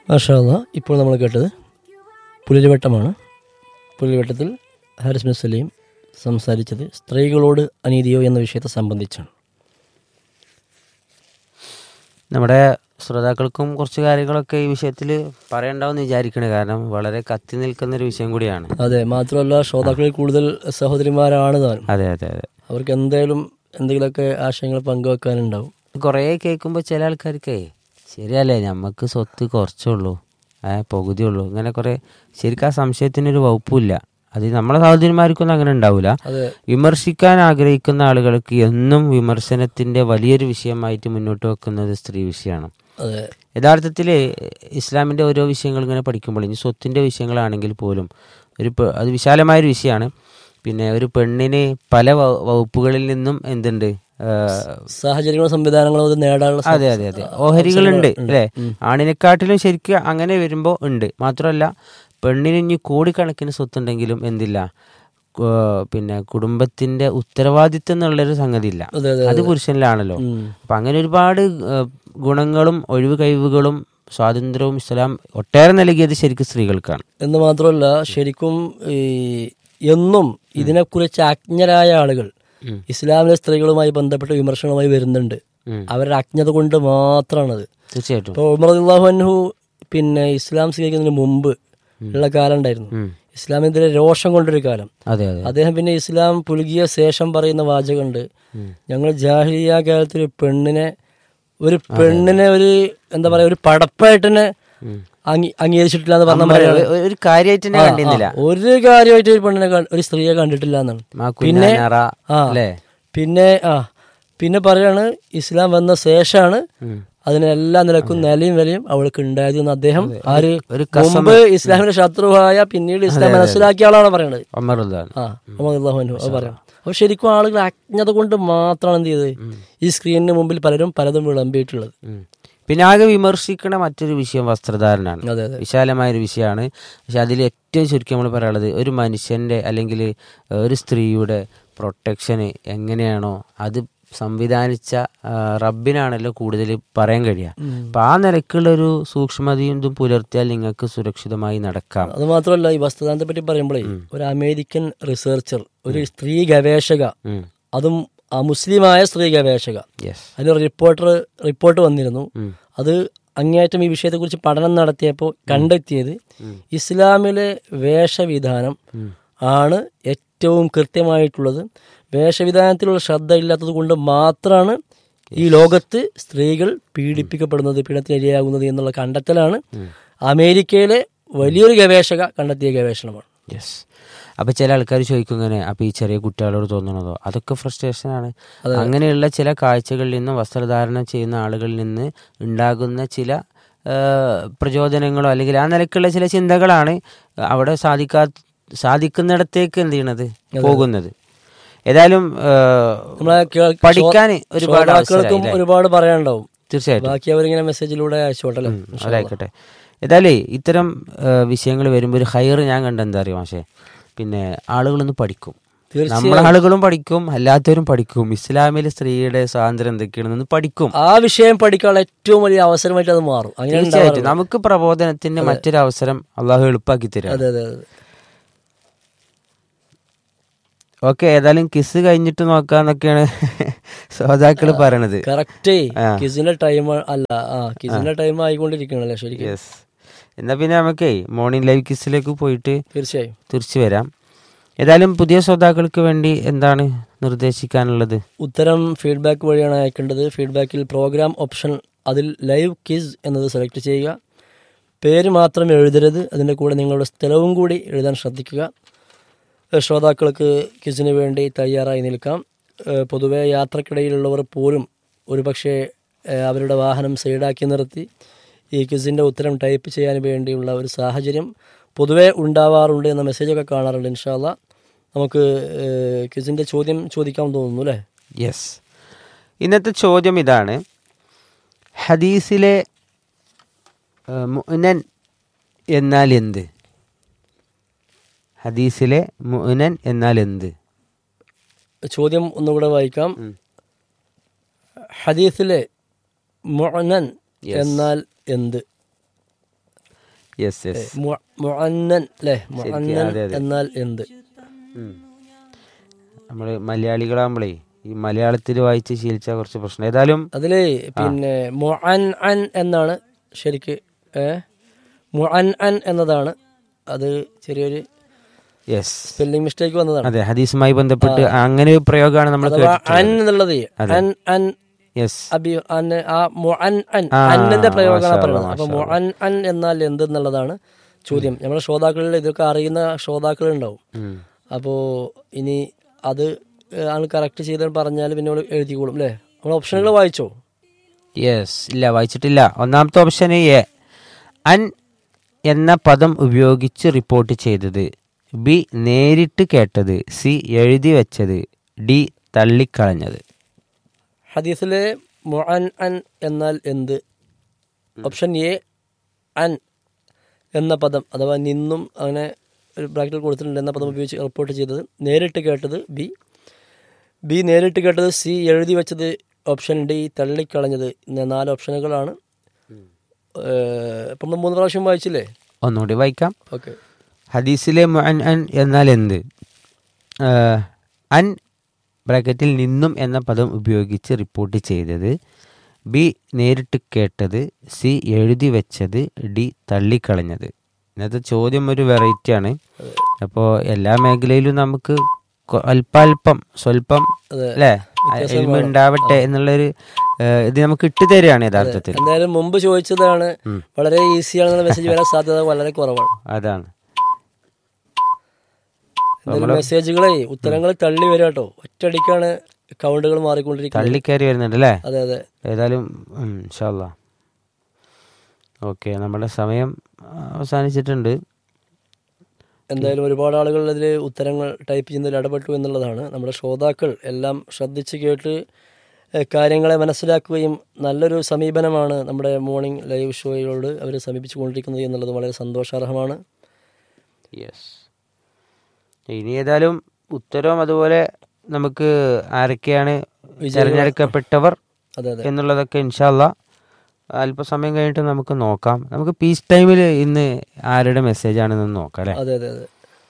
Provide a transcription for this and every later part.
മാഷാല്ല ഇപ്പോൾ നമ്മൾ കേട്ടത് പുലിവട്ടമാണ് പുലിവട്ടത്തിൽ ഹാരിസ് ബിൻ സലീം സംസാരിച്ചത് സ്ത്രീകളോട് അനീതിയോ എന്ന വിഷയത്തെ സംബന്ധിച്ചാണ് നമ്മുടെ ശ്രോതാക്കൾക്കും കുറച്ച് കാര്യങ്ങളൊക്കെ ഈ വിഷയത്തിൽ പറയണ്ടാവെന്ന് വിചാരിക്കണേ കാരണം വളരെ കത്തി നിൽക്കുന്ന ഒരു വിഷയം കൂടിയാണ് അതെ മാത്രമല്ല ശ്രോതാക്കളിൽ കൂടുതൽ സഹോദരിമാരാണ് താനും അതെ അതെ അതെ അവർക്ക് എന്തായാലും എന്തെങ്കിലുമൊക്കെ ആശയങ്ങൾ പങ്കുവെക്കാനുണ്ടാവും കുറേ കേൾക്കുമ്പോൾ ചില ആൾക്കാർക്കേ ശരിയല്ലേ നമുക്ക് സ്വത്ത് കുറച്ചുള്ളൂ ഏ പകുതിയുള്ളൂ ഇങ്ങനെ കുറേ ശരിക്കും ആ സംശയത്തിനൊരു വകുപ്പില്ല അത് നമ്മളെ സഹോദരിമാർക്കൊന്നും അങ്ങനെ ഉണ്ടാവില്ല അതെ വിമർശിക്കാൻ ആഗ്രഹിക്കുന്ന ആളുകൾക്ക് എന്നും വിമർശനത്തിന്റെ വലിയൊരു വിഷയമായിട്ട് മുന്നോട്ട് വെക്കുന്നത് സ്ത്രീ വിഷയമാണ് അതെ യഥാർത്ഥത്തിൽ ഇസ്ലാമിൻ്റെ ഓരോ വിഷയങ്ങൾ ഇങ്ങനെ പഠിക്കുമ്പോൾ ഇനി സ്വത്തിൻ്റെ വിഷയങ്ങളാണെങ്കിൽ പോലും ഒരു പെ- അത് വിശാലമായൊരു വിഷയമാണ് പിന്നെ ഒരു പെണ്ണിന് പല വ- വകുപ്പുകളിൽ നിന്നും എന്തുണ്ട് ആ, സാഹചര്യങ്ങളും സംവിധാനങ്ങളും അത് നേടാനുള്ള സ- അതെ അതെ അതെ ഓഹരികളുണ്ട് അല്ലേ ആണിനെക്കാട്ടിലും ശരിക്കും അങ്ങനെ വരുമ്പോൾ ഉണ്ട് മാത്രമല്ല പെണ്ണിന് ഇനി കോടിക്കണക്കിന് സ്വത്തുണ്ടെങ്കിലും എന്തില്ല കു- പിന്നെ കുടുംബത്തിന്റെ ഉത്തരവാദിത്വം എന്നുള്ളൊരു സംഗതി ഇല്ല അതെ അതെ അത് പുരുഷനിലാണല്ലോ ഉം. അപ്പൊ അങ്ങനെ ഒരുപാട് ഏഹ്, ഗുണങ്ങളും ഒഴിവ് കഴിവുകളും സ്വാതന്ത്ര്യവും ഇസ്ലാം ഒട്ടേറെ നൽകിയത് ശരിക്കും സ്ത്രീകൾക്കാണ് എന്ന് മാത്രമല്ല ശരിക്കും ഈ എന്നും ഇതിനെക്കുറിച്ച് അജ്ഞരായ ആളുകൾ ഉം. ഇസ്ലാമിലെ സ്ത്രീകളുമായി ബന്ധപ്പെട്ട വിമർശനവുമായി വരുന്നുണ്ട് ഉം. അവരുടെ അജ്ഞത കൊണ്ട് മാത്രമാണത് തീർച്ചയായിട്ടും ഇപ്പോൾ ഉമർ അള്ളാഹു പിന്നെ ഇസ്ലാം സ്വീകരിക്കുന്നതിന് മുമ്പ് ഉള്ള കാലം ഉണ്ടായിരുന്നു ഉം. ഇസ്ലാമിനെതിരെ രോഷം കൊണ്ടൊരു കാലം അതെ അതെ അദ്ദേഹം പിന്നെ ഇസ്ലാം പുലുകിയ ശേഷം പറയുന്ന വാചകമുണ്ട് ഉം. ഞങ്ങൾ ജാഹിലിയ കാലത്ത് ഒരു പെണ്ണിനെ ഒരു പെണ്ണിനെ ഒരു എന്താ പറയാ ഒരു പടപ്പായിട്ട് തന്നെ ഉം. അംഗീ- അംഗീകരിച്ചിട്ടില്ല എന്ന് പറഞ്ഞ ഒരു- ഒരു- ഒരു കാര്യമായിട്ട് തന്നെ കണ്ടിരുന്നില്ല ഒരു കാര്യമായിട്ട് ഒരു പെണ്ണിനെ കണ്ട്- ഒരു സ്ത്രീയെ കണ്ടിട്ടില്ല എന്നാണ് മാ പിന്നെ കുഞ്ഞാനറ, ആ അല്ലേ പിന്നെ ആ പിന്നെ പറയാണ് ഇസ്ലാം വന്ന ശേഷമാണ് ഉം. അതിന് എല്ലാ നിലക്കും നിലയും വിലയും അവൾക്ക് ഉണ്ടായത് എന്ന് അദ്ദേഹം ആര് ഒരു മുമ്പ് ഇസ്ലാമിന്റെ ശത്രുവായ പിന്നീട് ഇസ്ലാം മനസ്സിലാക്കിയ ആളാണ് പറയണത് ഒമറുദ്ദാൻ ആ അള്ളാഹു അത് പറയാം അപ്പൊ ശരിക്കും ആളുകൾ അജ്ഞത കൊണ്ട് മാത്രമാണ് എന്ത് ചെയ്തത് ഈ സ്ക്രീനിന് മുമ്പിൽ പലരും പലതും വിളമ്പിയിട്ടുള്ളത് ഉം. പിന്നെ ആകെ വിമർശിക്കണ മറ്റൊരു വിഷയം വസ്ത്രധാരണമാണ് അതെ അതെ വിശാലമായ ഒരു വിഷയമാണ് പക്ഷെ അതിൽ ഏറ്റവും ചുരുക്കി നമ്മൾ പറയാനുള്ളത് ഒരു മനുഷ്യന്റെ അല്ലെങ്കിൽ ഒരു സ്ത്രീയുടെ പ്രൊട്ടക്ഷന് എങ്ങനെയാണോ അത് സംവിധാനിച്ച ആ, റബ്ബിനാണല്ലോ കൂടുതൽ പറയാൻ കഴിയുക അപ്പൊ ആ നിലക്കുള്ള ഒരു സൂക്ഷ്മതയും ഇതും പുലർത്തിയാൽ നിങ്ങൾക്ക് സുരക്ഷിതമായി നടക്കാം അത് മാത്രമല്ല ഈ വസ്ത്രദാനത്തെ പറ്റി പറയുമ്പോഴേ ഒരു അമേരിക്കൻ റിസർച്ചർ ഒരു സ്ത്രീ ഗവേഷക ഉം. അതും ആ മുസ്ലിമായ സ്ത്രീ ഗവേഷക യെസ് അതിൽ റിപ്പോർട്ടർ റിപ്പോർട്ട് വന്നിരുന്നു ഉം. അത് അങ്ങേയറ്റം ഈ വിഷയത്തെക്കുറിച്ച് പഠനം നടത്തിയപ്പോൾ കണ്ടെത്തിയത് ഇസ്ലാമിലെ വേഷവിധാനം ആണ് ഏറ്റവും കൃത്യമായിട്ടുള്ളത് വേഷവിധാനത്തിലുള്ള ശ്രദ്ധ ഇല്ലാത്തത് കൊണ്ട് മാത്രമാണ് ഈ ലോകത്ത് സ്ത്രീകൾ പീഡിപ്പിക്കപ്പെടുന്നത് പീഡനത്തിന് ഇരയാകുന്നത് എന്നുള്ള കണ്ടെത്തലാണ് അമേരിക്കയിലെ വലിയൊരു ഗവേഷക കണ്ടെത്തിയ ഗവേഷണമാണ് യെസ് അപ്പൊ ചില ആൾക്കാർ ചോദിക്കും ഇങ്ങനെ അപ്പൊ ഈ ചെറിയ കുട്ടികളോട് തോന്നണതോ അതൊക്കെ ഫ്രസ്ട്രേഷൻ ആണ് അങ്ങനെയുള്ള ചില കാഴ്ചകളിൽ നിന്നും വസ്ത്രധാരണം ചെയ്യുന്ന ആളുകളിൽ നിന്ന് ഉണ്ടാകുന്ന ചില ആ, പ്രചോദനങ്ങളോ അല്ലെങ്കിൽ ആ നിലക്കുള്ള ചില ചിന്തകളാണ് അവിടെ സാധിക്കാ സാധിക്കുന്നിടത്തേക്ക് എന്ത് ചെയ്യണത് പോകുന്നത് ഏതായാലും ആ, നമ്മളെ കേൾ- പഠിക്കാൻ ഒരുപാട് ശ്രോതാക്കൾക്കും അവസരമായി ഒരുപാട് പറയാനുണ്ടാവും തീർച്ചയായിട്ടും ബാക്കി അവരിങ്ങനെ മെസ്സേജിലൂടെ അയച്ചോട്ടല്ലേ അതായിക്കോട്ടെ ഏതായാലേ ഇത്തരം വിഷയങ്ങൾ വരുമ്പോൾ ഒരു ഹയർ ഞാൻ കണ്ട എന്താ അറിയോ പക്ഷേ പിന്നെ ആളുകളൊന്ന് പഠിക്കും നമ്മളെ ആളുകളും പഠിക്കും അല്ലാത്തവരും പഠിക്കും ഇസ്ലാമിൽ സ്ത്രീയുടെ സ്വാതന്ത്ര്യം എന്തൊക്കെയാണെന്ന് പഠിക്കും ആ വിഷയം പഠിക്കാനുള്ള ഏറ്റവും വലിയ അവസരമായിട്ട് അത് മാറും അങ്ങനെ തീർച്ചയായിട്ടും നമുക്ക് പ്രബോധനത്തിന്റെ മറ്റൊരു അവസരം അള്ളാഹു എളുപ്പാക്കി തരാം അതെ അതെ അതെ ഓക്കെ ഏതായാലും കിസ് കഴിഞ്ഞിട്ട് നോക്കാന്നൊക്കെയാണ് ശ്രോതാക്കൾ പറയണത് കറക്റ്റ് കിസിന്റെ ടൈം അല്ല ആ കിസിന്റെ ടൈം ആയിക്കൊണ്ടിരിക്കണല്ലേ ശരിക്കും യെസ് എന്നാ പിന്നെ നമുക്കേ മോർണിംഗ് ലൈവ് കിസിലേക്ക് പോയിട്ട് തീർച്ചയായും തിരിച്ചു വരാം ഏതായാലും പുതിയ ശ്രോതാക്കൾക്ക് വേണ്ടി എന്താണ് നിർദ്ദേശിക്കാനുള്ളത് ഉത്തരം ഫീഡ്ബാക്ക് വഴിയാണ് അയക്കേണ്ടത് ഫീഡ്ബാക്കിൽ പ്രോഗ്രാം ഓപ്ഷൻ അതിൽ ലൈവ് കിസ് എന്നത് സെലക്ട് ചെയ്യുക പേര് മാത്രം എഴുതരുത് അതിൻ്റെ കൂടെ നിങ്ങളുടെ സ്ഥലവും കൂടി എഴുതാൻ ശ്രദ്ധിക്കുക ഏഹ് ശ്രോതാക്കൾക്ക് കിസിന് വേണ്ടി തയ്യാറായി നിൽക്കാം ഏഹ് പൊതുവെ യാത്രക്കിടയിലുള്ളവർ പോലും ഒരുപക്ഷെ ഏഹ് അവരുടെ വാഹനം സൈഡാക്കി നിർത്തി ഈ ക്വിസിൻ്റെ ഉത്തരം ടൈപ്പ് ചെയ്യാൻ വേണ്ടിയുള്ള ഒരു സാഹചര്യം പൊതുവെ ഉണ്ടാവാറുണ്ട് എന്ന മെസ്സേജൊക്കെ കാണാറുണ്ട് ഇൻഷാല്ല നമുക്ക് ക്വിസിൻ്റെ ചോദ്യം ചോദിക്കാൻ തോന്നുന്നു അല്ലേ യെസ് ഇന്നത്തെ ചോദ്യം ഇതാണ് ഹദീസിലെ ആ, മുഅ്നൻ എന്നാൽ എന്ത് ഹദീസിലെ മുഅ്നൻ എന്നാൽ എന്ത് ചോദ്യം ഒന്നുകൂടെ വായിക്കാം ഉം. ഹദീസിലെ മുഅ്നൻ എന്നാൽ എന്ത് യെസ് യെസ് മു- മുഅന്നൻ അല്ലേ മുഅന്നൻ അതെ, അതെ. എന്നാൽ എന്ത് നമ്മൾ മലയാളികളാകുമ്പോഴേ ഈ മലയാളത്തിൽ വായിച്ച് ശീലിച്ച കുറച്ച് പ്രശ്നം ഏതായാലും അതില് പിന്നെ മുഅൻ അൻ എന്നാണ് ശരിക്ക് ഏ മുഅൻ അൻ എന്നതാണ് അത് ചെറിയൊരു യെസ് സ്പെല്ലിംഗ് മിസ്റ്റേക്ക് വന്നതാണ് അതെ ഹദീസുമായി ബന്ധപ്പെട്ട് അങ്ങനെ ഒരു പ്രയോഗമാണ് നമ്മൾ അഥവാ അൻ എന്നുള്ളത് അൻ അൻ യെസ് അബി അൻ ആ മുഅൻ അൻ ആ, അന്നിന്റെ പ്രയോഗമാണ് മാഷാ പറയുന്നത് അല്ലാ, അപ്പൊ മുഅൻ അൻ എന്നാൽ എന്ത് എന്നുള്ളതാണ് ചോദ്യം നമ്മുടെ ശ്രോതാക്കളിൽ ഇതൊക്കെ അറിയുന്ന ശ്രോതാക്കൾ ഉണ്ടാവും അപ്പോ ഇനി അത് ആണ് കറക്റ്റ് ചെയ്ത് പറഞ്ഞാൽ പിന്നെ ഇവിടെ എഴുതിക്കോളും അല്ലേ നമ്മൾ ഓപ്ഷനുകൾ വായിച്ചോ യെസ് ഇല്ല വായിച്ചിട്ടില്ല ഒന്നാമത്തെ ഓപ്ഷൻ എ അൻ എന്ന പദം ഉപയോഗിച്ച് റിപ്പോർട്ട് ചെയ്തത് ബി നേരിട്ട് കേട്ടത് സി എഴുതി വെച്ചത് ഡി തള്ളിക്കളഞ്ഞത് ഹദീസിലെ മുഅൻ അൻ എന്നാൽ എന്ത് ഓപ്ഷൻ എ അൻ എന്ന പദം അഥവാ നിന്നും അങ്ങനെ ഒരു ബ്രാക്കറ്റിൽ കൊടുത്തിട്ടുണ്ട് എന്ന പദം ഉപയോഗിച്ച് റിപ്പോർട്ട് ചെയ്തത് നേരിട്ട് കേട്ടത് ബി ബി നേരിട്ട് കേട്ടത് സി എഴുതി വെച്ചത് ഓപ്ഷൻ ഡി തള്ളിക്കളഞ്ഞത് ഇന്ന നാല് ഓപ്ഷനുകളാണ് ഏഹ്, ഇപ്പം നമ്മൾ മൂന്ന് പ്രാവശ്യം വായിച്ചില്ലേ ഒന്നുകൂടി വായിക്കാം ഓക്കെ ഹദീസിലെ മുഅൻ അൻ എന്നാൽ എന്ത് ആ, അൻ ബ്രാക്കറ്റിൽ നിന്നും എന്ന പദം ഉപയോഗിച്ച് റിപ്പോർട്ട് ചെയ്തത് ബി നേരിട്ട് കേട്ടത് സി എഴുതി വെച്ചത് ഡി തള്ളിക്കളഞ്ഞത് ഇന്നത്തെ ചോദ്യം ഒരു വെറൈറ്റി ആണ് അപ്പോൾ എല്ലാ മേഖലയിലും നമുക്ക് കൊ- അല്പാൽപ്പം സ്വല്പം അതെ. അല്ലേ എളിമ ഉണ്ടാവട്ടെ എന്നുള്ളൊരു ആ, ഇത് നമുക്ക് ഇട്ടു തരികയാണ് യഥാർത്ഥത്തിൽ എന്തായാലും മുമ്പ് ചോദിച്ചതാണ് വളരെ ഈസിയാണെന്നുള്ള മെസ്സേജ് വരാൻ സാധ്യത വളരെ കുറവാണ് അതാണ് എന്തായാലും മെസ്സേജുകളെ ഉത്തരങ്ങൾ തള്ളി വരിക കേട്ടോ ഒറ്റയടിക്കാണ് കൗണ്ടുകൾ മാറിക്കൊണ്ടിരിക്കുന്നത് തള്ളിക്കയറി വരുന്നുണ്ട് അല്ലേ അതെ അതെ ഏതായാലും ഇൻഷാല്ല ഓക്കെ നമ്മുടെ സമയം അവസാനിച്ചിട്ടുണ്ട് എന്തായാലും ഒരുപാട് ആളുകൾ അതിൽ ഉത്തരങ്ങൾ ടൈപ്പ് ചെയ്യുന്നതിൽ ഇടപെട്ടു എന്നുള്ളതാണ് നമ്മുടെ ശ്രോതാക്കൾ എല്ലാം ശ്രദ്ധിച്ച് കേട്ട് ഏഹ്, കാര്യങ്ങളെ മനസ്സിലാക്കുകയും നല്ലൊരു സമീപനമാണ് നമ്മുടെ മോർണിംഗ് ലൈവ് ഷോയോട് അവർ സമീപിച്ചുകൊണ്ടിരിക്കുന്നത് എന്നുള്ളത് വളരെ സന്തോഷാർഹമാണ് യെസ് ഇനി ഏതായാലും ഉത്തരവും അതുപോലെ നമുക്ക് ആരൊക്കെയാണ് തിരഞ്ഞെടുക്കപ്പെട്ടവർ അതെ അതെ എന്നുള്ളതൊക്കെ ഇൻഷാല്ല അല്പസമയം കഴിഞ്ഞിട്ട് നമുക്ക് നോക്കാം നമുക്ക് പീസ് ടൈമിൽ ഇന്ന് ആരുടെ മെസ്സേജ് ആണെന്ന് നോക്കാം അല്ലേ അതെ അതെ അതെ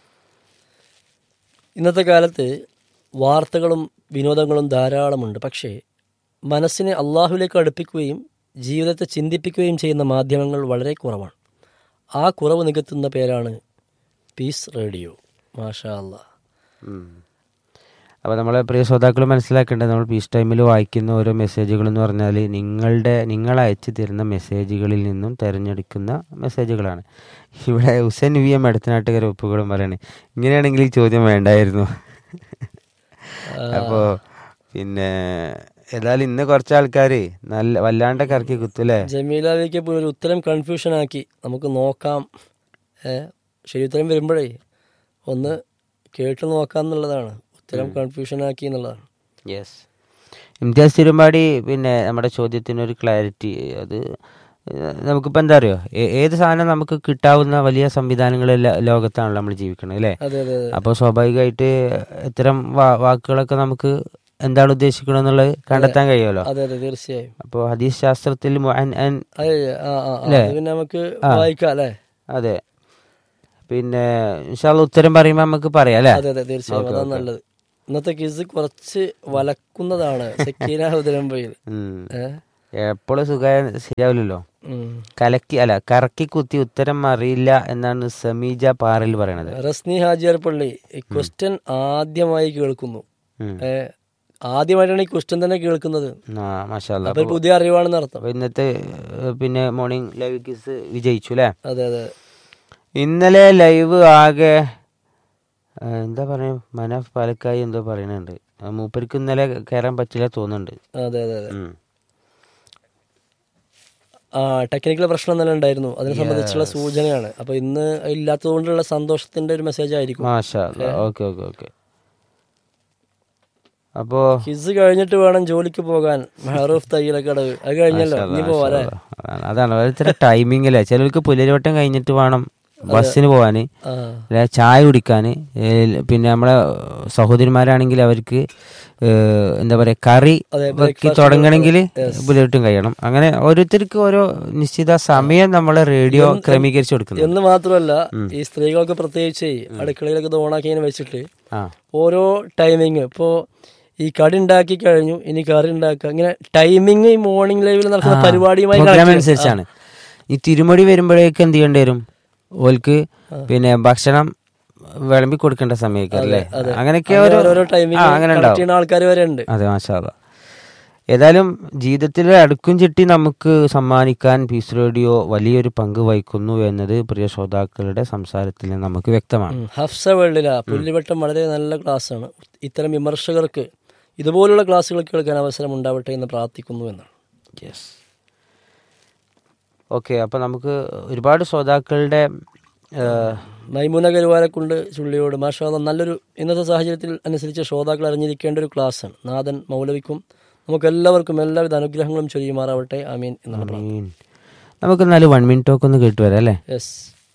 ഇന്നത്തെ കാലത്ത് വാർത്തകളും വിനോദങ്ങളും ധാരാളമുണ്ട് പക്ഷേ മനസ്സിനെ അള്ളാഹുലേക്ക് അടുപ്പിക്കുകയും ജീവിതത്തെ ചിന്തിപ്പിക്കുകയും ചെയ്യുന്ന മാധ്യമങ്ങൾ വളരെ കുറവാണ് ആ കുറവ് നികത്തുന്ന പേരാണ് പീസ് റേഡിയോ മാഷാ അല്ലാ അപ്പോൾ നമ്മളെ പ്രിയ ശ്രോതാക്കൾ മനസ്സിലാക്കേണ്ടത് നമ്മൾ പീസ് ടൈമിൽ വായിക്കുന്ന ഓരോ മെസ്സേജുകൾ എന്ന് പറഞ്ഞാൽ നിങ്ങളുടെ നിങ്ങൾ അയച്ചു തരുന്ന മെസ്സേജുകളിൽ നിന്നും തിരഞ്ഞെടുക്കുന്ന മെസ്സേജുകളാണ് ഇവിടെ ഹുസൈൻ വി എം അടുത്തനാട്ടുകാർ ഒപ്പുകളും പറയണേ ഇങ്ങനെയാണെങ്കിൽ ഈ ചോദ്യം വേണ്ടായിരുന്നു അപ്പോൾ പിന്നെ ഏതായാലും ഇന്ന് കുറച്ച് ആൾക്കാർ നല്ല വല്ലാണ്ട് കറക്കി കുത്തൂലേ ജമീലാവിക്ക് ഇപ്പോൾ ഒരു ഉത്തരം കൺഫ്യൂഷൻ ആക്കി നമുക്ക് നോക്കാം ഏ ശരി ഉത്തരം വരുമ്പോഴേ ഒന്ന് കേട്ട് നോക്കാം എന്നുള്ളതാണ് ഉത്തരം കൺഫ്യൂഷൻ ആക്കി എന്നുള്ളതാണ് യെസ് ഇംതിയാസ് തിരുമ്പാടി പിന്നെ നമ്മുടെ ചോദ്യത്തിനൊരു ക്ലാരിറ്റി അത് ഏഹ്, നമുക്കിപ്പോൾ എന്താ അറിയോ ഏ- ഏത് സാധനം നമുക്ക് കിട്ടാവുന്ന വലിയ സംവിധാനങ്ങൾ ലോകത്താണല്ലോ നമ്മൾ ജീവിക്കുന്നത് അല്ലേ അതെ അതെ അതെ അപ്പോൾ സ്വാഭാവികമായിട്ട് ഇത്തരം വാ- വാക്കുകളൊക്കെ നമുക്ക് എന്താണ് ഉദ്ദേശിക്കുന്നത് എന്നുള്ളത് കണ്ടെത്താൻ കഴിയുമല്ലോ അതെ അതെ തീർച്ചയായും അപ്പോൾ ഹദീസ് ശാസ്ത്രത്തിൽ മുഅൻ അൻ അതെ ആ ആ ആ, അത് പിന്നെ നമുക്ക് വായിക്കാം അല്ലേ അതെ പിന്നെ ഇൻഷാല്ല ഉത്തരം പറയുമ്പോൾ നമുക്ക് പറയാം അല്ലേ അതെ അതെ തീർച്ചയായും അതാണ് നല്ലത് ഇന്നത്തെ കിസ് കുറച്ച് വലക്കുന്നതാണ് സക്കീന ഉദരമ്പയിൽ ഉം. ഏഹ് എപ്പോഴും സുഖമായ ശരിയാവില്ലല്ലോ ഉം. കലക്കി അല്ല കറക്കി കുത്തി ഉത്തരം അറിയില്ല എന്നാണ് സമീജ പാറയിൽ പറയണത് റസ്നി ഹാജിയാർ പള്ളി ഈ ക്വസ്റ്റ്യൻ ആദ്യമായി കേൾക്കുന്നു ഉം. ഏ, ആദ്യമായിട്ടാണ് ഈ ക്വസ്റ്റ്യൻ തന്നെ കേൾക്കുന്നത് ആ മാഷാല്ല അപ്പൊ ഒരു പുതിയ അറിവാണെന്ന് അർത്ഥം അപ്പൊ ഇന്നത്തെ ഏഹ്, പിന്നെ മോർണിംഗ് ലൈവ് കിസ് വിജയിച്ചു അല്ലേ അതെ അതെ ഇന്നലെ ലൈവ് ആകെ ഏഹ്, എന്താ പറയാ മനഫ് പാലക്കായി എന്തോ പറയുന്നുണ്ട് ആ, മൂപ്പർക്ക് ഇന്നലെ കയറാൻ പറ്റില്ല തോന്നുന്നുണ്ട് അതെ അതെ അതെ ഉം. ആ ടെക്നിക്കൽ പ്രശ്നം തന്നെ ഉണ്ടായിരുന്നു അതിനെ സംബന്ധിച്ചുള്ള സൂചനയാണ് അപ്പൊ ഇന്ന് ഇല്ലാത്തത് കൊണ്ടുള്ള സന്തോഷത്തിന്റെ ഒരു മെസ്സേജ് ആയിരിക്കും മാഷാ ഓക്കെ ഓക്കെ ഓക്കെ അപ്പോ ഹിസ് കഴിഞ്ഞിട്ട് വേണം ജോലിക്ക് പോകാൻ മെഹറൂഫ് തയ്യലക്കടവ് അത് കഴിഞ്ഞല്ലോ ഇനി പോവാ അല്ലേ അതാണ് അതാണ് ഓരോരുത്തരുടെ ടൈമിംഗ് അല്ലേ ചിലർക്ക് പുലരിവട്ടം കഴിഞ്ഞിട്ട് വേണം ബസ്സിന് പോകാന് ആ അല്ലെ ചായ കുടിക്കാൻ പിന്നെ നമ്മളെ സഹോദരിമാരാണെങ്കിൽ അവർക്ക് ഏഹ്, എന്താ പറയാ കറി അതെ, വെക്കി breakfast തുടങ്ങണമെങ്കിൽ ബുദ്ധിമുട്ടും കഴിയണം അങ്ങനെ ഓരോരുത്തർക്ക് ഓരോ നിശ്ചിത സമയം നമ്മളെ റേഡിയോ ക്രമീകരിച്ചു കൊടുക്കുന്നത് എന്ന് മാത്രമല്ല ഈ സ്ത്രീകൾക്ക് പ്രത്യേകിച്ച് അടുക്കളയിലൊക്കെ ഇത് ഓണാക്കി ഇങ്ങനെ വെച്ചിട്ട് ആ ഓരോ ടൈമിങ് ഇപ്പോൾ ഈ കടി ഉണ്ടാക്കി കഴിഞ്ഞു ഇനി കറി ഉണ്ടാക്കുക ഇങ്ങനെ ടൈമിങ് ഈ മോർണിംഗ് ലൈവിൽ നടക്കുന്ന പരിപാടിയുമായി പ്രോഗ്രാം connect ചെയ്യും. അനുസരിച്ചാണ് ഈ തിരുമൊഴി വരുമ്പോഴേക്ക് എന്ത് ചെയ്യേണ്ടി വരും ഓൽക്ക് പിന്നെ ഭക്ഷണം വിളമ്പി കൊടുക്കേണ്ട സമയമൊക്കെ അല്ലേ അങ്ങനെയൊക്കെ അങ്ങനെ ഓരോ ഓരോരോ ടൈമിങ് ആ, അങ്ങനെ കണക്ട് ഉണ്ടാവും ചെയ്യുന്ന ആൾക്കാർ വരെ ഉണ്ട് അതെ മാഷാല്ല ഏതായാലും ജീവിതത്തിലെ അടുക്കും ചിട്ടി നമുക്ക് സമ്മാനിക്കാൻ പീസ് റേഡിയോ വലിയൊരു പങ്ക് വഹിക്കുന്നു എന്നത് പ്രിയ ശ്രോതാക്കളുടെ സംസാരത്തിൽ നിന്ന് നമുക്ക് വ്യക്തമാണ് ഉം. ഹഫ്സ വേൾഡില പുല്ലുവട്ടം വളരെ നല്ല ക്ലാസ്സാണ് ഇത്തരം വിമർശകർക്ക് ഇതുപോലുള്ള ക്ലാസ്സുകൾ കേൾക്കാൻ അവസരം ഉണ്ടാവട്ടെ എന്ന് പ്രാർത്ഥിക്കുന്നു എന്നാണ് യെസ് ഓക്കെ അപ്പോൾ നമുക്ക് ഒരുപാട് ശ്രോതാക്കളുടെ ഏഹ്, മൈമുന കരുവാരക്കുണ്ട് ചുള്ളിയോട് മാഷാദ നല്ലൊരു ഇന്നത്തെ സാഹചര്യത്തിൽ അനുസരിച്ച് ശ്രോതാക്കൾ അറിഞ്ഞിരിക്കേണ്ട ഒരു ക്ലാസ്സാണ് നാഥൻ മൗലവിക്കും നമുക്കെല്ലാവർക്കും എല്ലാവിധ അനുഗ്രഹങ്ങളും ചൊരിയുമാറാവട്ടെ ആമീൻ എന്നുള്ള പ്രാർത്ഥന മീൻ. നമുക്ക് എന്നാലും വൺ മിനിറ്റ് ടോക്ക് ഒന്ന് കേട്ട് വരാം അല്ലേ യെസ്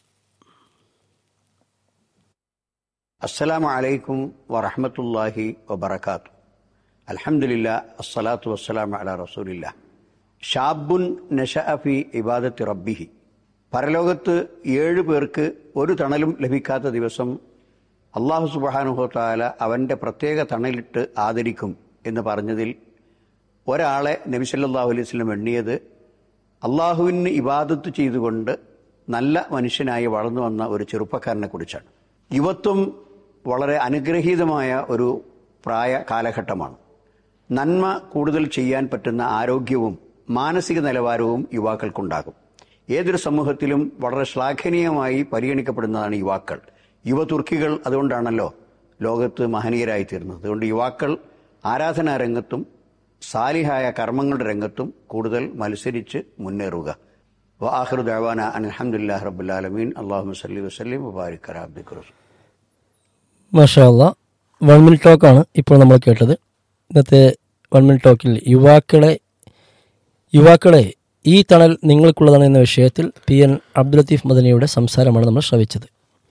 السلام عليكم ورحمة الله وبركاته الحمد لله الصلاة والسلام على رسول الله ഷാബുൻ നഷഅഫി ഇബാദത്ത് റബ്ബിഹി പരലോകത്ത് ഏഴ് പേർക്ക് ഒരു തണലും ലഭിക്കാത്ത ദിവസം അള്ളാഹു സുബാനുഹോത്താല അവൻ്റെ പ്രത്യേക തണലിട്ട് ആദരിക്കും എന്ന് പറഞ്ഞതിൽ ഒരാളെ നബി സല്ലല്ലാഹു അലൈഹി വസല്ലം എണ്ണിയത് അള്ളാഹുവിന് ഇബാദത്ത് ചെയ്തുകൊണ്ട് നല്ല മനുഷ്യനായി വളർന്നു വന്ന ഒരു ചെറുപ്പക്കാരനെ കുറിച്ചാണ് യുവത്വം വളരെ അനുഗ്രഹീതമായ ഒരു പ്രായ കാലഘട്ടമാണ് നന്മ കൂടുതൽ ചെയ്യാൻ പറ്റുന്ന ആരോഗ്യവും മാനസിക നിലവാരവും യുവാക്കൾക്കുണ്ടാകും ഏതൊരു സമൂഹത്തിലും വളരെ ശ്ലാഘനീയമായി പരിഗണിക്കപ്പെടുന്നതാണ് യുവാക്കൾ യുവതുർക്കികൾ അതുകൊണ്ടാണല്ലോ ലോകത്ത് മഹനീയരായി തീർന്നത് അതുകൊണ്ട് യുവാക്കൾ ആരാധനാ രംഗത്തും സാലിഹായ കർമ്മങ്ങളുടെ രംഗത്തും കൂടുതൽ മത്സരിച്ച് മുന്നേറുക വാഹിർ ദവാന അലഹമുല്ലാ റബുല്ലാലമീൻ അള്ളാഹു സല്ലി വസ്ലിം മുബാരിക് അബ്ദിഖ് മാഷാല്ല വൺ മിനിറ്റ് ടോക്കാണ് ഇപ്പോൾ നമ്മൾ കേട്ടത് ഇന്നത്തെ വൺ മിനിറ്റ് ടോക്കിൽ യുവാക്കളെ യുവാക്കളെ ഈ തണൽ നിങ്ങൾക്കുള്ളതാണ് എന്ന വിഷയത്തിൽ പി എൻ അബ്ദുൽ ലത്തീഫ് മദനിയുടെ സംസാരമാണ് നമ്മൾ ശ്രവിച്ചത്